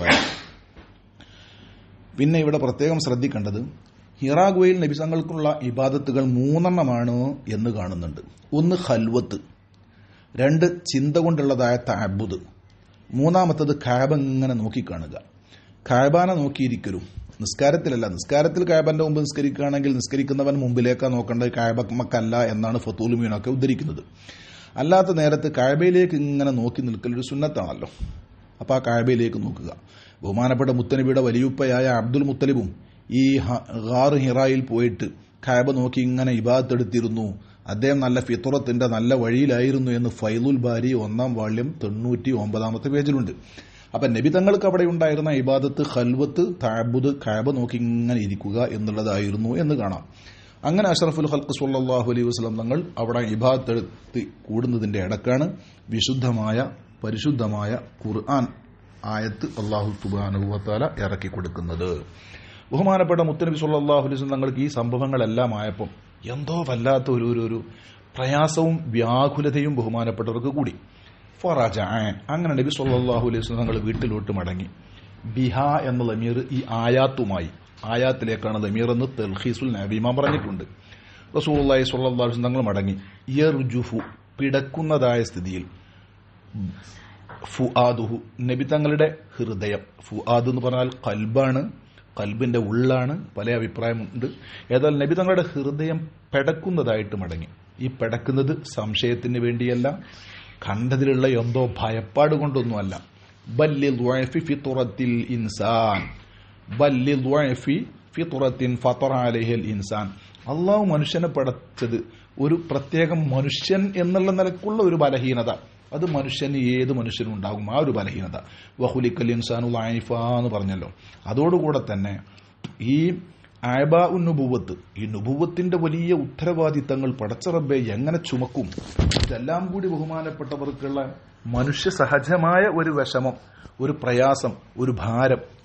പിന്നെ ഇവിടെ പ്രത്യേകം ശ്രദ്ധിക്കേണ്ടത് ഹിറാഗുവയിൽ നബിസങ്ങൾക്കുള്ള ഇബാദത്തുകൾ മൂന്നെണ്ണമാണ് എന്ന് കാണുന്നുണ്ട് ഒന്ന് ഹൽവത്ത് രണ്ട് ചിന്ത കൊണ്ടുള്ളതായ താബുദ് മൂന്നാമത്തത് കാബ ഇങ്ങനെ നോക്കിക്കാണുക കാബാനെ നോക്കിയിരിക്കലും നിസ്കാരത്തിലല്ല നിസ്കാരത്തിൽ കാബന്റെ മുമ്പ് നിസ്കരിക്കുകയാണെങ്കിൽ നിസ്കരിക്കുന്നവൻ മുമ്പിലേക്കാ നോക്കേണ്ടത് കാബക്കല്ല എന്നാണ് ഫത്തൂലുമീനൊക്കെ ഉദ്ധരിക്കുന്നത് അല്ലാത്ത നേരത്ത് കാബയിലേക്ക് ഇങ്ങനെ നോക്കി നിൽക്കൽ ഒരു സുന്നത്താണല്ലോ അപ്പൊ ആ കാബയിലേക്ക് നോക്കുക ബഹുമാനപ്പെട്ട മുത്തനബിയുടെ വലിയുപ്പയായ അബ്ദുൽ മുത്തലിബും ഈ ഹാർ ഹിറായിൽ പോയിട്ട് കാബ നോക്കി ഇങ്ങനെ ഇബാദത്തെടുത്തിരുന്നു അദ്ദേഹം നല്ല ഫിത്തുറത്തിന്റെ നല്ല വഴിയിലായിരുന്നു എന്ന് ഫൈലുൽ ബാരി ഒന്നാം വാള്യം തൊണ്ണൂറ്റി ഒമ്പതാമത്തെ പേജിലുണ്ട് അപ്പൊ നബി തങ്ങൾക്ക് അവിടെ ഉണ്ടായിരുന്ന ഇബാദത്ത് ഹൽവത്ത് താബുദ് കാബ നോക്കി ഇങ്ങനെ ഇരിക്കുക എന്നുള്ളതായിരുന്നു എന്ന് കാണാം അങ്ങനെ അഷറഫുൽ ഹൽക്ക് സല്ലാഹു അലൈഹി വസ്ലം തങ്ങൾ അവിടെ ഇബാദത്തെടുത്ത് കൂടുന്നതിന്റെ ഇടക്കാണ് വിശുദ്ധമായ പരിശുദ്ധമായ ഖുർആൻ ആയത്ത് അള്ളാഹു സുബാനുഭവത്താല ഇറക്കി കൊടുക്കുന്നത് ബഹുമാനപ്പെട്ട മുത്തനബി സല്ലാഹു അലൈഹി തങ്ങൾക്ക് ഈ സംഭവങ്ങളെല്ലാം ആയപ്പം എന്തോ വല്ലാത്ത ഒരു ഒരു ഒരു പ്രയാസവും വ്യാകുലതയും ബഹുമാനപ്പെട്ടവർക്ക് കൂടി ഫറാജ അങ്ങനെ നബി സല്ലാഹു അലൈഹി തങ്ങൾ വീട്ടിലോട്ട് മടങ്ങി ബിഹ എന്ന ലമീർ ഈ ആയാത്തുമായി ആയാത്തിലേക്കാണ് ലമീർ എന്ന് തെൽഹീസുൽ നബീമാൻ പറഞ്ഞിട്ടുണ്ട് റസൂള്ളി സല്ലാഹു തങ്ങൾ മടങ്ങി യർജുഫു പിടക്കുന്നതായ സ്ഥിതിയിൽ ഫുആദുഹു നബി തങ്ങളുടെ ഹൃദയം ഫുആദ് എന്ന് പറഞ്ഞാൽ കൽബാണ് കൽബിന്റെ ഉള്ളാണ് പല അഭിപ്രായമുണ്ട് ഏതായാലും നബി തങ്ങളുടെ ഹൃദയം പെടക്കുന്നതായിട്ട് മടങ്ങി ഈ പെടക്കുന്നത് സംശയത്തിന് വേണ്ടിയല്ല കണ്ടതിലുള്ള എന്തോ ഭയപ്പാട് കൊണ്ടൊന്നുമല്ല ബല്ലി ദ്വഅഫി ഫി തുറത്തിൽ ഇൻസാൻ ബല്ലി ദ്വഅഫി ഫി തുറത്തിൻ ഫത്തറ അലൈഹിൽ ഇൻസാൻ അള്ളാഹു മനുഷ്യനെ പടച്ചത് ഒരു പ്രത്യേകം മനുഷ്യൻ എന്നുള്ള നിലക്കുള്ള ഒരു ബലഹീനത അത് മനുഷ്യന് ഏത് മനുഷ്യനും ഉണ്ടാകും ആ ഒരു ബലഹീനത വഹുലിക്കൽ ഇൻസാനു ലൈഫ എന്ന് പറഞ്ഞല്ലോ അതോടുകൂടെ തന്നെ ഈ ആയബ നുബുവത്ത് ഈ നുബുവത്തിന്റെ വലിയ ഉത്തരവാദിത്തങ്ങൾ പടച്ചറബെ എങ്ങനെ ചുമക്കും ഇതെല്ലാം കൂടി ബഹുമാനപ്പെട്ടവർക്കുള്ള മനുഷ്യ സഹജമായ ഒരു വിഷമം ഒരു പ്രയാസം ഒരു ഭാരം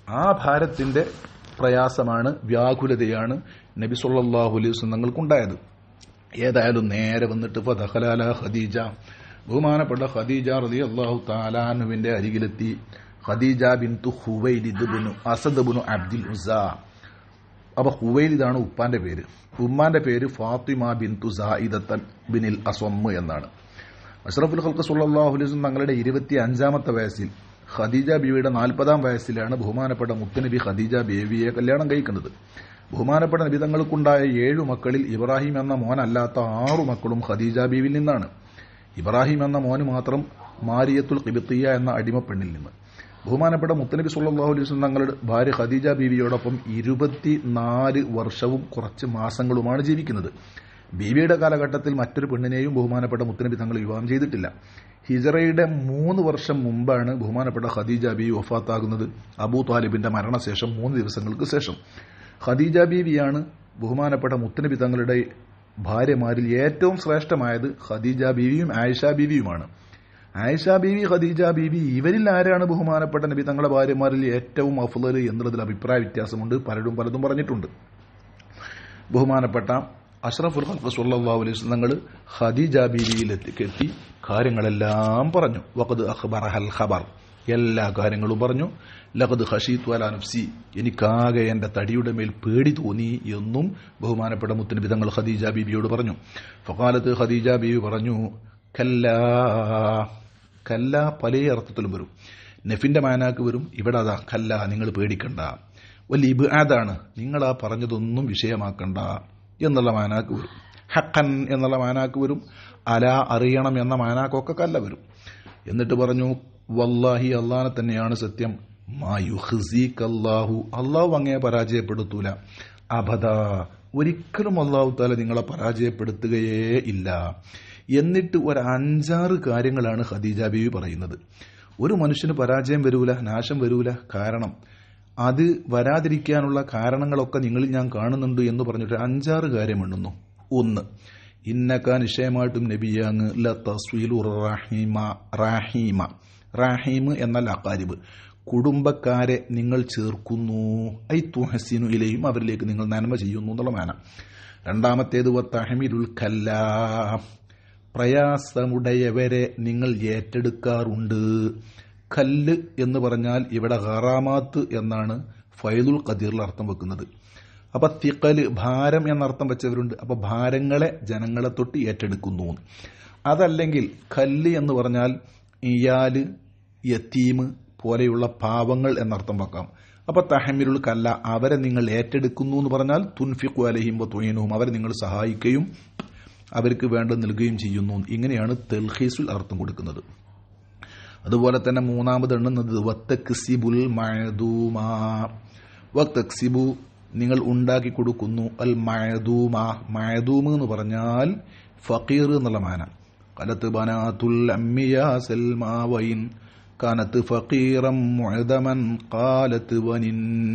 ആ ഭാരത്തിന്റെ പ്രയാസമാണ് വ്യാകുലതയാണ് നബി സല്ലല്ലാഹു അലൈഹി വസല്ലം തങ്ങൾക്കുണ്ടായത് ഏതായാലും നേരെ വന്നിട്ട് ഫദഖലാല ഖദീജ ബഹുമാനപ്പെട്ട ഖദീജ റളിയല്ലാഹു താലാനുവിന്റെ അരികിലെത്തി ഖദീജ ബിൻതു ഹുവൈലിദ് ബിനു അസദ് ബിനു അബ്ദുൽ ഉസ അപ്പൊ ഹുവൈലിദാണ് ഉപ്പാന്റെ പേര് ഉമ്മാന്റെ പേര് ഫാത്തിമ ബിൻതു സായിദത്തൻ ബിനിൽ അസ്വമ്മ് എന്നാണ് അഷ്റഫുൽ ഖൽക്ക് സല്ലല്ലാഹു അലൈഹി വസല്ലം തങ്ങളുടെ ഇരുപത്തി അഞ്ചാമത്തെ വയസ്സിൽ ഖദീജ ബീവിയുടെ നാൽപ്പതാം വയസ്സിലാണ് ബഹുമാനപ്പെട്ട മുത്തനബി ഖദീജ ബേബിയെ കല്യാണം കഴിക്കുന്നത് ബഹുമാനപ്പെട്ട നബി തങ്ങൾക്കുണ്ടായ ഏഴു മക്കളിൽ ഇബ്രാഹിം എന്ന മോനല്ലാത്ത ആറു മക്കളും ഖദീജ ബീവിൽ നിന്നാണ് ഇബ്രാഹിം എന്ന മോന് മാത്രം മാരിയത്തുൽ ഖിബത്തിയ എന്ന അടിമപ്പെണ്ണിൽ നിന്ന് ബഹുമാനപ്പെട്ട മുത്തനബി സല്ലല്ലാഹു അലൈഹി വസല്ലം തങ്ങളുടെ ഭാര്യ ഖദീജ ബീവിയോടൊപ്പം ഇരുപത്തിനാല് വർഷവും കുറച്ച് മാസങ്ങളുമാണ് ജീവിക്കുന്നത് ബീവിയുടെ കാലഘട്ടത്തിൽ മറ്റൊരു പെണ്ണിനെയും ബഹുമാനപ്പെട്ട മുത്തനബി തങ്ങൾ വിവാഹം ചെയ്തിട്ടില്ല ഹിജറയുടെ മൂന്ന് വർഷം മുമ്പാണ് ബഹുമാനപ്പെട്ട ഖദീജ ബീവി വഫാത്താകുന്നത് അബൂ താലിബിന്റെ മരണശേഷം മൂന്ന് ദിവസങ്ങൾക്ക് ശേഷം ഖദീജ ബീവിയാണ് ബഹുമാനപ്പെട്ട മുത്തനബി തങ്ങളുടെ ഭാര്യമാരിൽ ഏറ്റവും ശ്രേഷ്ഠമായത് ഖദീജ ബീവിയും ആയിഷ ബീവിയുമാണ് ആയിഷ ബീവി ഖദീജ ബീവി ഇവരിൽ ആരാണ് ബഹുമാനപ്പെട്ട നബി തങ്ങളുടെ ഭാര്യമാരിൽ ഏറ്റവും അഫ്ലൽ എന്നുള്ളതിൽ അഭിപ്രായ വ്യത്യാസമുണ്ട് പലരും പലതും പറഞ്ഞിട്ടുണ്ട് ബഹുമാനപ്പെട്ട അഷ്റഫുൽ ഖൽഖ് സല്ലല്ലാഹു അലൈഹി വസല്ലം തങ്ങൾ ഖദീജ ബീവിയിലെത്തി എത്തി കാര്യങ്ങളെല്ലാം പറഞ്ഞു വഖദ് അഖ്ബറഹൽ ഖബർ എല്ലാ കാര്യങ്ങളും പറഞ്ഞു ലഖദ് ഖശീത്തു അലാ നഫ്സി എനിക്കാകെ എന്റെ തടിയുടെ മേൽ പേടി തോന്നി എന്നും ബഹുമാനപ്പെട്ട മുത്തനബി തങ്ങൾ ഖദീജ ബീവിയോട് പറഞ്ഞു ഫഖാലത്ത് ഖദീജ ബീവി പറഞ്ഞു കല്ലാ കല്ല പല അർത്ഥത്തിലും വരും നെഫിന്റെ മാനാക്ക് വരും ഇവിടെ അതാ കല്ല നിങ്ങൾ പേടിക്കണ്ട വലിയ ഇബാദാണ് നിങ്ങൾ ആ പറഞ്ഞതൊന്നും വിഷയമാക്കണ്ട എന്നുള്ള മാനാക്ക് വരും ഹക്കൻ എന്നുള്ള മാനാക്ക് വരും അല അറിയണം എന്ന മാനാക്കൊക്കെ കല്ല വരും എന്നിട്ട് പറഞ്ഞു വല്ലാഹി അള്ളാനെ തന്നെയാണ് സത്യം മായുഹ്സീഖല്ലാഹു അള്ളാഹു അങ്ങേ പരാജയപ്പെടുത്തൂല അബദ ഒരിക്കലും അള്ളാഹു താല നിങ്ങളെ പരാജയപ്പെടുത്തുകയേ ഇല്ല എന്നിട്ട് ഒരു അഞ്ചാറ് കാര്യങ്ങളാണ് ഖദീജ ബീവി പറയുന്നത് ഒരു മനുഷ്യന് പരാജയം വരൂല നാശം വരൂല കാരണം അത് വരാതിരിക്കാനുള്ള കാരണങ്ങളൊക്കെ നിങ്ങളിൽ ഞാൻ കാണുന്നുണ്ട് എന്ന് പറഞ്ഞിട്ട് അഞ്ചാറ് കാര്യം എണ്ണുന്നു ഒന്ന് ഇന്നക്ക നിശ്ചയമായിട്ടും നബിയാങ് ല തസ്വീലു റാഹിമ റാഹീമ റാഹീം എന്നാൽ അക്കാരിബ് കുടുംബക്കാരെ നിങ്ങൾ ചേർക്കുന്നു ഐ തുഹസിനു ഇലയും അവരിലേക്ക് നിങ്ങൾ നന്മ ചെയ്യുന്നു എന്നുള്ള മാന രണ്ടാമത്തേത് തഹമിലുൽ കല്ലാ പ്രയാസമുടയവരെ നിങ്ങൾ ഏറ്റെടുക്കാറുണ്ട് കല്ല് എന്ന് പറഞ്ഞാൽ ഇവിടെ ഹറാമാത്ത് എന്നാണ് ഫൈദുൽ ഖദീറിൽ അർത്ഥം വെക്കുന്നത് അപ്പൊ തിക്കല് ഭാരം എന്നർത്ഥം വെച്ചവരുണ്ട് അപ്പൊ ഭാരങ്ങളെ ജനങ്ങളെ തൊട്ട് ഏറ്റെടുക്കുന്നു അതല്ലെങ്കിൽ കല്ല് എന്ന് പറഞ്ഞാൽ ഇയാല് യത്തീമ് പോലെയുള്ള പാവങ്ങൾ എന്നർത്ഥം വെക്കാം അപ്പൊ തഹമിരുൾ കല്ല അവരെ നിങ്ങൾ ഏറ്റെടുക്കുന്നു എന്ന് പറഞ്ഞാൽ തുൻഫിഖു അലഹിം തുയനുവും അവരെ നിങ്ങൾ സഹായിക്കുകയും അവർക്ക് വേണ്ട നൽകുകയും ചെയ്യുന്നു ഇങ്ങനെയാണ് തെൽഹീസുൽ അർത്ഥം കൊടുക്കുന്നത് അതുപോലെ തന്നെ മൂന്നാമത് എണ്ണുന്നത് വത്തക്സിബുൽ മഴദൂമാ വത്തക്സിബു നിങ്ങൾ ഉണ്ടാക്കി കൊടുക്കുന്നു അൽ മഴദൂമാ മഴദൂമ് എന്ന് പറഞ്ഞാൽ ഫക്കീർ എന്നുള്ള മാന കലത്ത് ബനാത്തുൽ അമ്മിയ സൽമാവൈൻ കാനത്ത് ഫക്കീറം മുഴതമൻ കാലത്ത് വനിൻ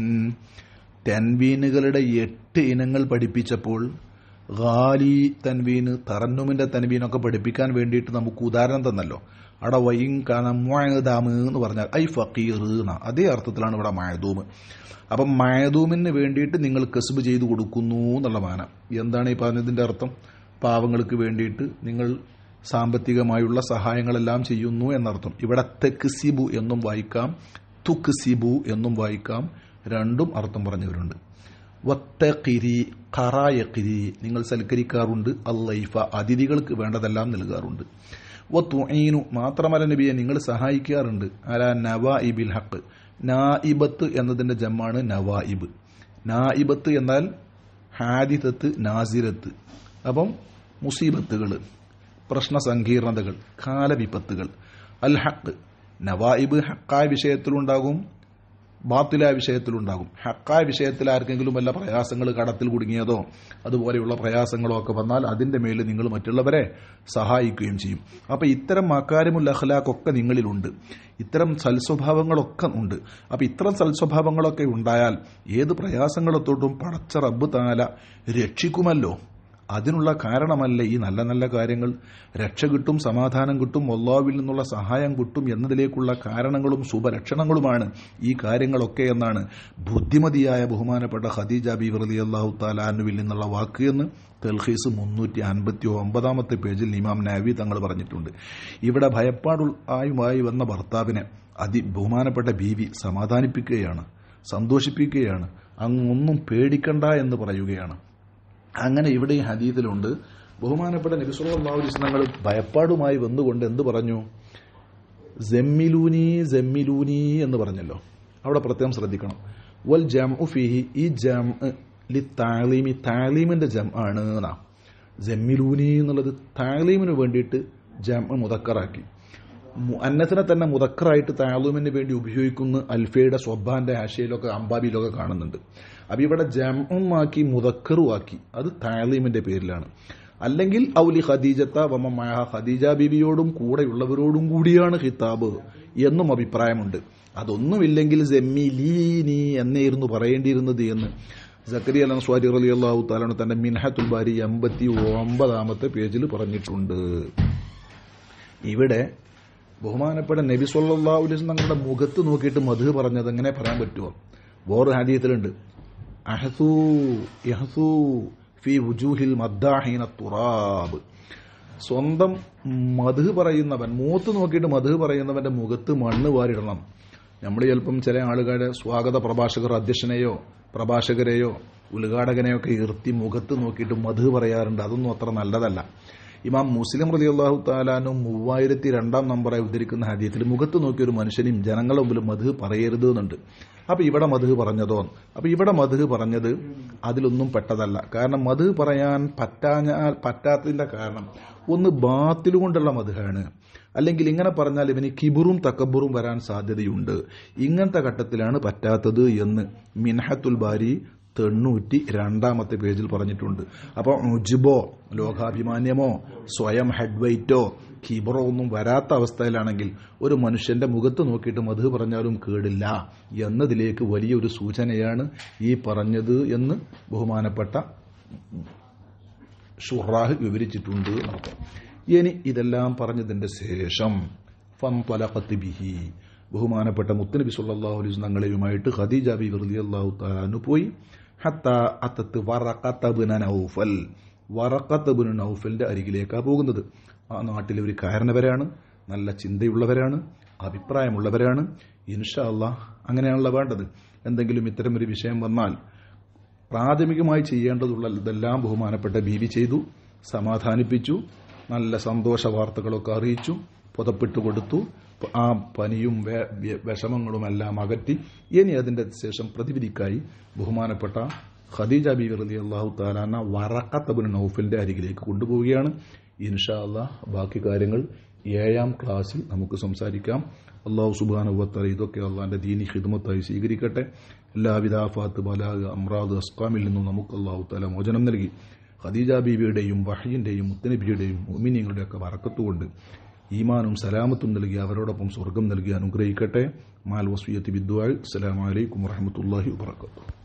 തെൻവീനുകളുടെ എട്ട് ഇനങ്ങൾ പഠിപ്പിച്ചപ്പോൾ ഖാലി തൻവീന് തറന്നുമിന്റെ തൻവീനൊക്കെ പഠിപ്പിക്കാൻ വേണ്ടിയിട്ട് നമുക്ക് ഉദാഹരണം തന്നല്ലോ അവിടെ വൈൻ കാണാം മുഴദാമ് എന്ന് പറഞ്ഞാൽ ഐ ഫക്കീർ എന്ന അതേ അർത്ഥത്തിലാണ് ഇവിടെ മഴദൂമ് അപ്പം മഴദൂമിന് വേണ്ടിയിട്ട് നിങ്ങൾ കസുബ് ചെയ്തു കൊടുക്കുന്നു എന്നുള്ള മാന എന്താണ് ഈ പറഞ്ഞതിന്റെ അർത്ഥം പാവങ്ങൾക്ക് വേണ്ടിയിട്ട് നിങ്ങൾ സാമ്പത്തികമായുള്ള സഹായങ്ങളെല്ലാം ചെയ്യുന്നു എന്നർത്ഥം ഇവിടെ തെക്സിബു എന്നും വായിക്കാം തുക്സിബു എന്നും വായിക്കാം രണ്ടും അർത്ഥം പറഞ്ഞവരുണ്ട് വത്തക്കിരി ഖറായക്കിരി നിങ്ങൾ സൽക്കരിക്കാറുണ്ട് അല്ലൈഫ അതിഥികൾക്ക് വേണ്ടതെല്ലാം നൽകാറുണ്ട് വത്തുഈനു മാത്രമല്ല നബിയെ നിങ്ങൾ സഹായിക്കാറുണ്ട് അല നവാഇബിൽ ഹക്ക് നായിബത്ത് എന്നതിന്റെ ജമ്മാണ് നവായിബ് നായിബത്ത് എന്നാൽ ഹാദിതത്ത് നാസിരത്ത് അപ്പം മുസീബത്തുകൾ പ്രശ്ന സങ്കീർണതകൾ കാലവിപത്തുകൾ അൽ ഹക്ക് നവായിബ് ഹക്കായ വിഷയത്തിലുണ്ടാകും ബാത്തിലായ വിഷയത്തിലുണ്ടാകും ഹക്കായ വിഷയത്തിൽ ആർക്കെങ്കിലും വല്ല പ്രയാസങ്ങൾ കടത്തിൽ കുടുങ്ങിയതോ അതുപോലെയുള്ള പ്രയാസങ്ങളോ ഒക്കെ വന്നാൽ അതിന്റെ മേലിൽ നിങ്ങൾ മറ്റുള്ളവരെ സഹായിക്കുകയും ചെയ്യും അപ്പൊ ഇത്തരം മക്കാരിമുൽ അഖ്ലാഖൊക്കെ നിങ്ങളിലുണ്ട് ഇത്തരം സൽസ്വഭാവങ്ങളൊക്കെ ഉണ്ട് അപ്പൊ ഇത്തരം സൽസ്വഭാവങ്ങളൊക്കെ ഉണ്ടായാൽ ഏത് പ്രയാസങ്ങളെ തൊട്ടും പടച്ച റബ്ബ് താല രക്ഷിക്കുമല്ലോ അതിനുള്ള കാരണമല്ല ഈ നല്ല നല്ല കാര്യങ്ങൾ രക്ഷ കിട്ടും സമാധാനം കിട്ടും അള്ളാഹുവിൽ നിന്നുള്ള സഹായം കിട്ടും എന്നതിലേക്കുള്ള കാരണങ്ങളും ശുഭലക്ഷണങ്ങളുമാണ് ഈ കാര്യങ്ങളൊക്കെ എന്നാണ് ബുദ്ധിമതിയായ ബഹുമാനപ്പെട്ട ഖദീജ ബി റലി അള്ളാഹു താലാനുവിൽ നിന്നുള്ള വാക്ക് എന്ന് തെൽഹീസ് മുന്നൂറ്റി അൻപത്തി ഒമ്പതാമത്തെ പേജിൽ ഇമാം നാവി തങ്ങൾ പറഞ്ഞിട്ടുണ്ട് ഇവിടെ ഭയപ്പാടുമായി വന്ന ഭർത്താവിനെ അതി ബഹുമാനപ്പെട്ട ബീവി സമാധാനിപ്പിക്കുകയാണ് സന്തോഷിപ്പിക്കുകയാണ് അങ്ങൊന്നും പേടിക്കണ്ട എന്ന് പറയുകയാണ് അങ്ങനെ ഇവിടെ ഈ ഹദീത്തിലുണ്ട് ബഹുമാനപ്പെട്ട നബിസുല്ലാസ്ലം തങ്ങൾ ഭയപ്പാടുമായി വന്നുകൊണ്ട് എന്ത് പറഞ്ഞു ജമ്മിലൂനി ജമ്മിലൂനി എന്ന് പറഞ്ഞല്ലോ അവിടെ പ്രത്യേകം ശ്രദ്ധിക്കണം വൽ ജം ഫിഹി ഈ ജം ലി താലീമി താലീമിന്റെ ജം ആണ് എന്നാ ജമ്മിലൂനി എന്നുള്ളത് താലീമിന് വേണ്ടിയിട്ട് ജം മുതക്കറാക്കി അന്നത്തിനെ തന്നെ മുതക്കറായിട്ട് താലൂമിന് വേണ്ടി ഉപയോഗിക്കുന്ന അൽഫയുടെ സ്വബാന്റെ ആശയിലൊക്കെ അമ്പാബിയിലൊക്കെ കാണുന്നുണ്ട് അപ്പൊ ഇവിടെ ജമ്മാക്കി മുതക്കറുമാക്കി അത് താലീമിന്റെ പേരിലാണ് അല്ലെങ്കിൽ ഔലി ഖദീജത്ത വമമായ ഖദീജ ബിബിയോടും കൂടെയുള്ളവരോടും കൂടിയാണ് ഖിതാബ് എന്നും അഭിപ്രായമുണ്ട് അതൊന്നുമില്ലെങ്കിൽ ജമ്മിലീനി എന്നായിരുന്നു പറയേണ്ടിയിരുന്നത് എന്ന് സക്കരി അൽ അൻസ്വാരി അലി അള്ളാഹു താലാണ് തന്റെ മിൻഹത്തുൽ ബാരി എൺപത്തി ഒമ്പതാമത്തെ പേജിൽ പറഞ്ഞിട്ടുണ്ട് ഇവിടെ ബഹുമാനപ്പെട്ട നബി സല്ലാ അലൈസ് തങ്ങളുടെ മുഖത്ത് നോക്കിയിട്ട് മധു പറഞ്ഞത് എങ്ങനെ പറയാൻ പറ്റുമോ വേറെ ഹാദീയത്തിലുണ്ട് അഹസൂ യഹസൂ ഫി വുജൂഹിൽ മദ്ദാഹീന തുറാബ് സ്വന്തം മധു പറയുന്നവൻ മൂത്ത് നോക്കിയിട്ട് മധു പറയുന്നവന്റെ മുഖത്ത് മണ്ണ് വാരിടണം നമ്മൾ ചിലപ്പം ചില ആളുകളുടെ സ്വാഗത പ്രഭാഷകർ അധ്യക്ഷനെയോ പ്രഭാഷകരെയോ ഉദ്ഘാടകനെയോ ഒക്കെ ഇരുത്തി മുഖത്ത് നോക്കിയിട്ട് മധു പറയാറുണ്ട് അതൊന്നും അത്ര നല്ലതല്ല ഇമാം മുസ്ലിം റലി അള്ളാഹു താലാനും മൂവായിരത്തി രണ്ടാം നമ്പറായി ഉദ്ധരിക്കുന്ന ഹദീത്തിൽ മുഖത്ത് നോക്കിയ ഒരു മനുഷ്യനും ജനങ്ങളുടെ മുമ്പിൽ മധു പറയരുത് എന്നുണ്ട് അപ്പൊ ഇവിടെ മധു പറഞ്ഞതോ അപ്പൊ ഇവിടെ മധു പറഞ്ഞത് അതിലൊന്നും പെട്ടതല്ല കാരണം മധു പറയാൻ പറ്റാഞ്ഞാൽ പറ്റാത്തതിന്റെ കാരണം ഒന്ന് ബാത്തിൽ കൊണ്ടുള്ള മധുഹാണ് അല്ലെങ്കിൽ ഇങ്ങനെ പറഞ്ഞാൽ ഇവന് കിബുറും തക്കബുറും വരാൻ സാധ്യതയുണ്ട് ഇങ്ങനത്തെ ഘട്ടത്തിലാണ് പറ്റാത്തത് എന്ന് മിൻഹത്തുൽ ബാരി തൊണ്ണൂറ്റി രണ്ടാമത്തെ പേജിൽ പറഞ്ഞിട്ടുണ്ട് അപ്പോൾ ഉജ്ബോ ലോകാഭിമാന്യമോ സ്വയം ഹെഡ്വൈറ്റോ കീബറോ ഒന്നും വരാത്ത അവസ്ഥയിലാണെങ്കിൽ ഒരു മനുഷ്യന്റെ മുഖത്ത് നോക്കിയിട്ട് മധു പറഞ്ഞാലും കേടില്ല എന്നതിലേക്ക് വലിയൊരു സൂചനയാണ് ഈ പറഞ്ഞത് എന്ന് ബഹുമാനപ്പെട്ട ഷുറാഹ് വിവരിച്ചിട്ടുണ്ട് എന്നർത്ഥം ഇനി ഇതെല്ലാം പറഞ്ഞതിന്റെ ശേഷം ഫം പലഖത്ത് ബിഹി ബഹുമാനപ്പെട്ട മുത്തനബി സല്ലല്ലാഹു അലൈഹി തങ്ങളെയുമായിട്ട് ഖദീജ ബി റളിയല്ലാഹു തആല പോയി ഹത്ത അത്തത്ത് വറഖത്തബ്ന നൗഫൽ വറഖത്തബ്ന നൗഫലിന്റെ അരികിലേക്കാണ് പോകുന്നത് ആ നാട്ടിലെ ഒരു കാരണവരാണ് നല്ല ചിന്തയുള്ളവരാണ് അഭിപ്രായമുള്ളവരാണ് ഇൻഷാ അള്ളാഹ് അങ്ങനെയാണല്ലോ വേണ്ടത് എന്തെങ്കിലും ഇത്തരമൊരു വിഷയം വന്നാൽ പ്രാഥമികമായി ചെയ്യേണ്ടതുള്ള ഇതെല്ലാം ബഹുമാനപ്പെട്ട ബീവി ചെയ്തു സമാധാനിപ്പിച്ചു നല്ല സന്തോഷ വാർത്തകളൊക്കെ അറിയിച്ചു പുതപ്പിട്ട് കൊടുത്തു ആ പനിയും വിഷമങ്ങളുമെല്ലാം അകറ്റി ഇനി അതിന്റെ ശേഷം പ്രതിവിധിക്കായി ബഹുമാനപ്പെട്ട ഖദീജ ബി റലി അള്ളാഹു താലാന വറക്കത്തബുൻ നൌഫലിന്റെ അരികിലേക്ക് കൊണ്ടുപോവുകയാണ് ഇൻഷാ അള്ളാഹ് ബാക്കി കാര്യങ്ങൾ ഏഴാം ക്ലാസ്സിൽ നമുക്ക് സംസാരിക്കാം അള്ളാഹു സുബാനുവത്തല ഇതൊക്കെ അള്ളാഹിന്റെ ദീനി ഹിദ്മത്തായി സ്വീകരിക്കട്ടെ എല്ലാവിധ ആഫാത്ത് ബലാഗ് അമ്രാദ് അസ്കാമിൽ നിന്നും നമുക്ക് അള്ളാഹു തല മോചനം നൽകി ഖദീജ ബീബിയുടെയും വഹയിന്റെയും മുത്തനബിയുടെയും മുമിനിങ്ങളുടെയൊക്കെ വറക്കത്തുകൊണ്ട് ഈമാനും സലാമത്തും നൽകി അവരോടൊപ്പം സ്വർഗം നൽകി അനുഗ്രഹിക്കട്ടെ മാൽ വസ്വിയത്തി ബിദ്വാൽ അസ്സലാമലൈക്കും വറഹമത്തല്ലാഹി വാത്തു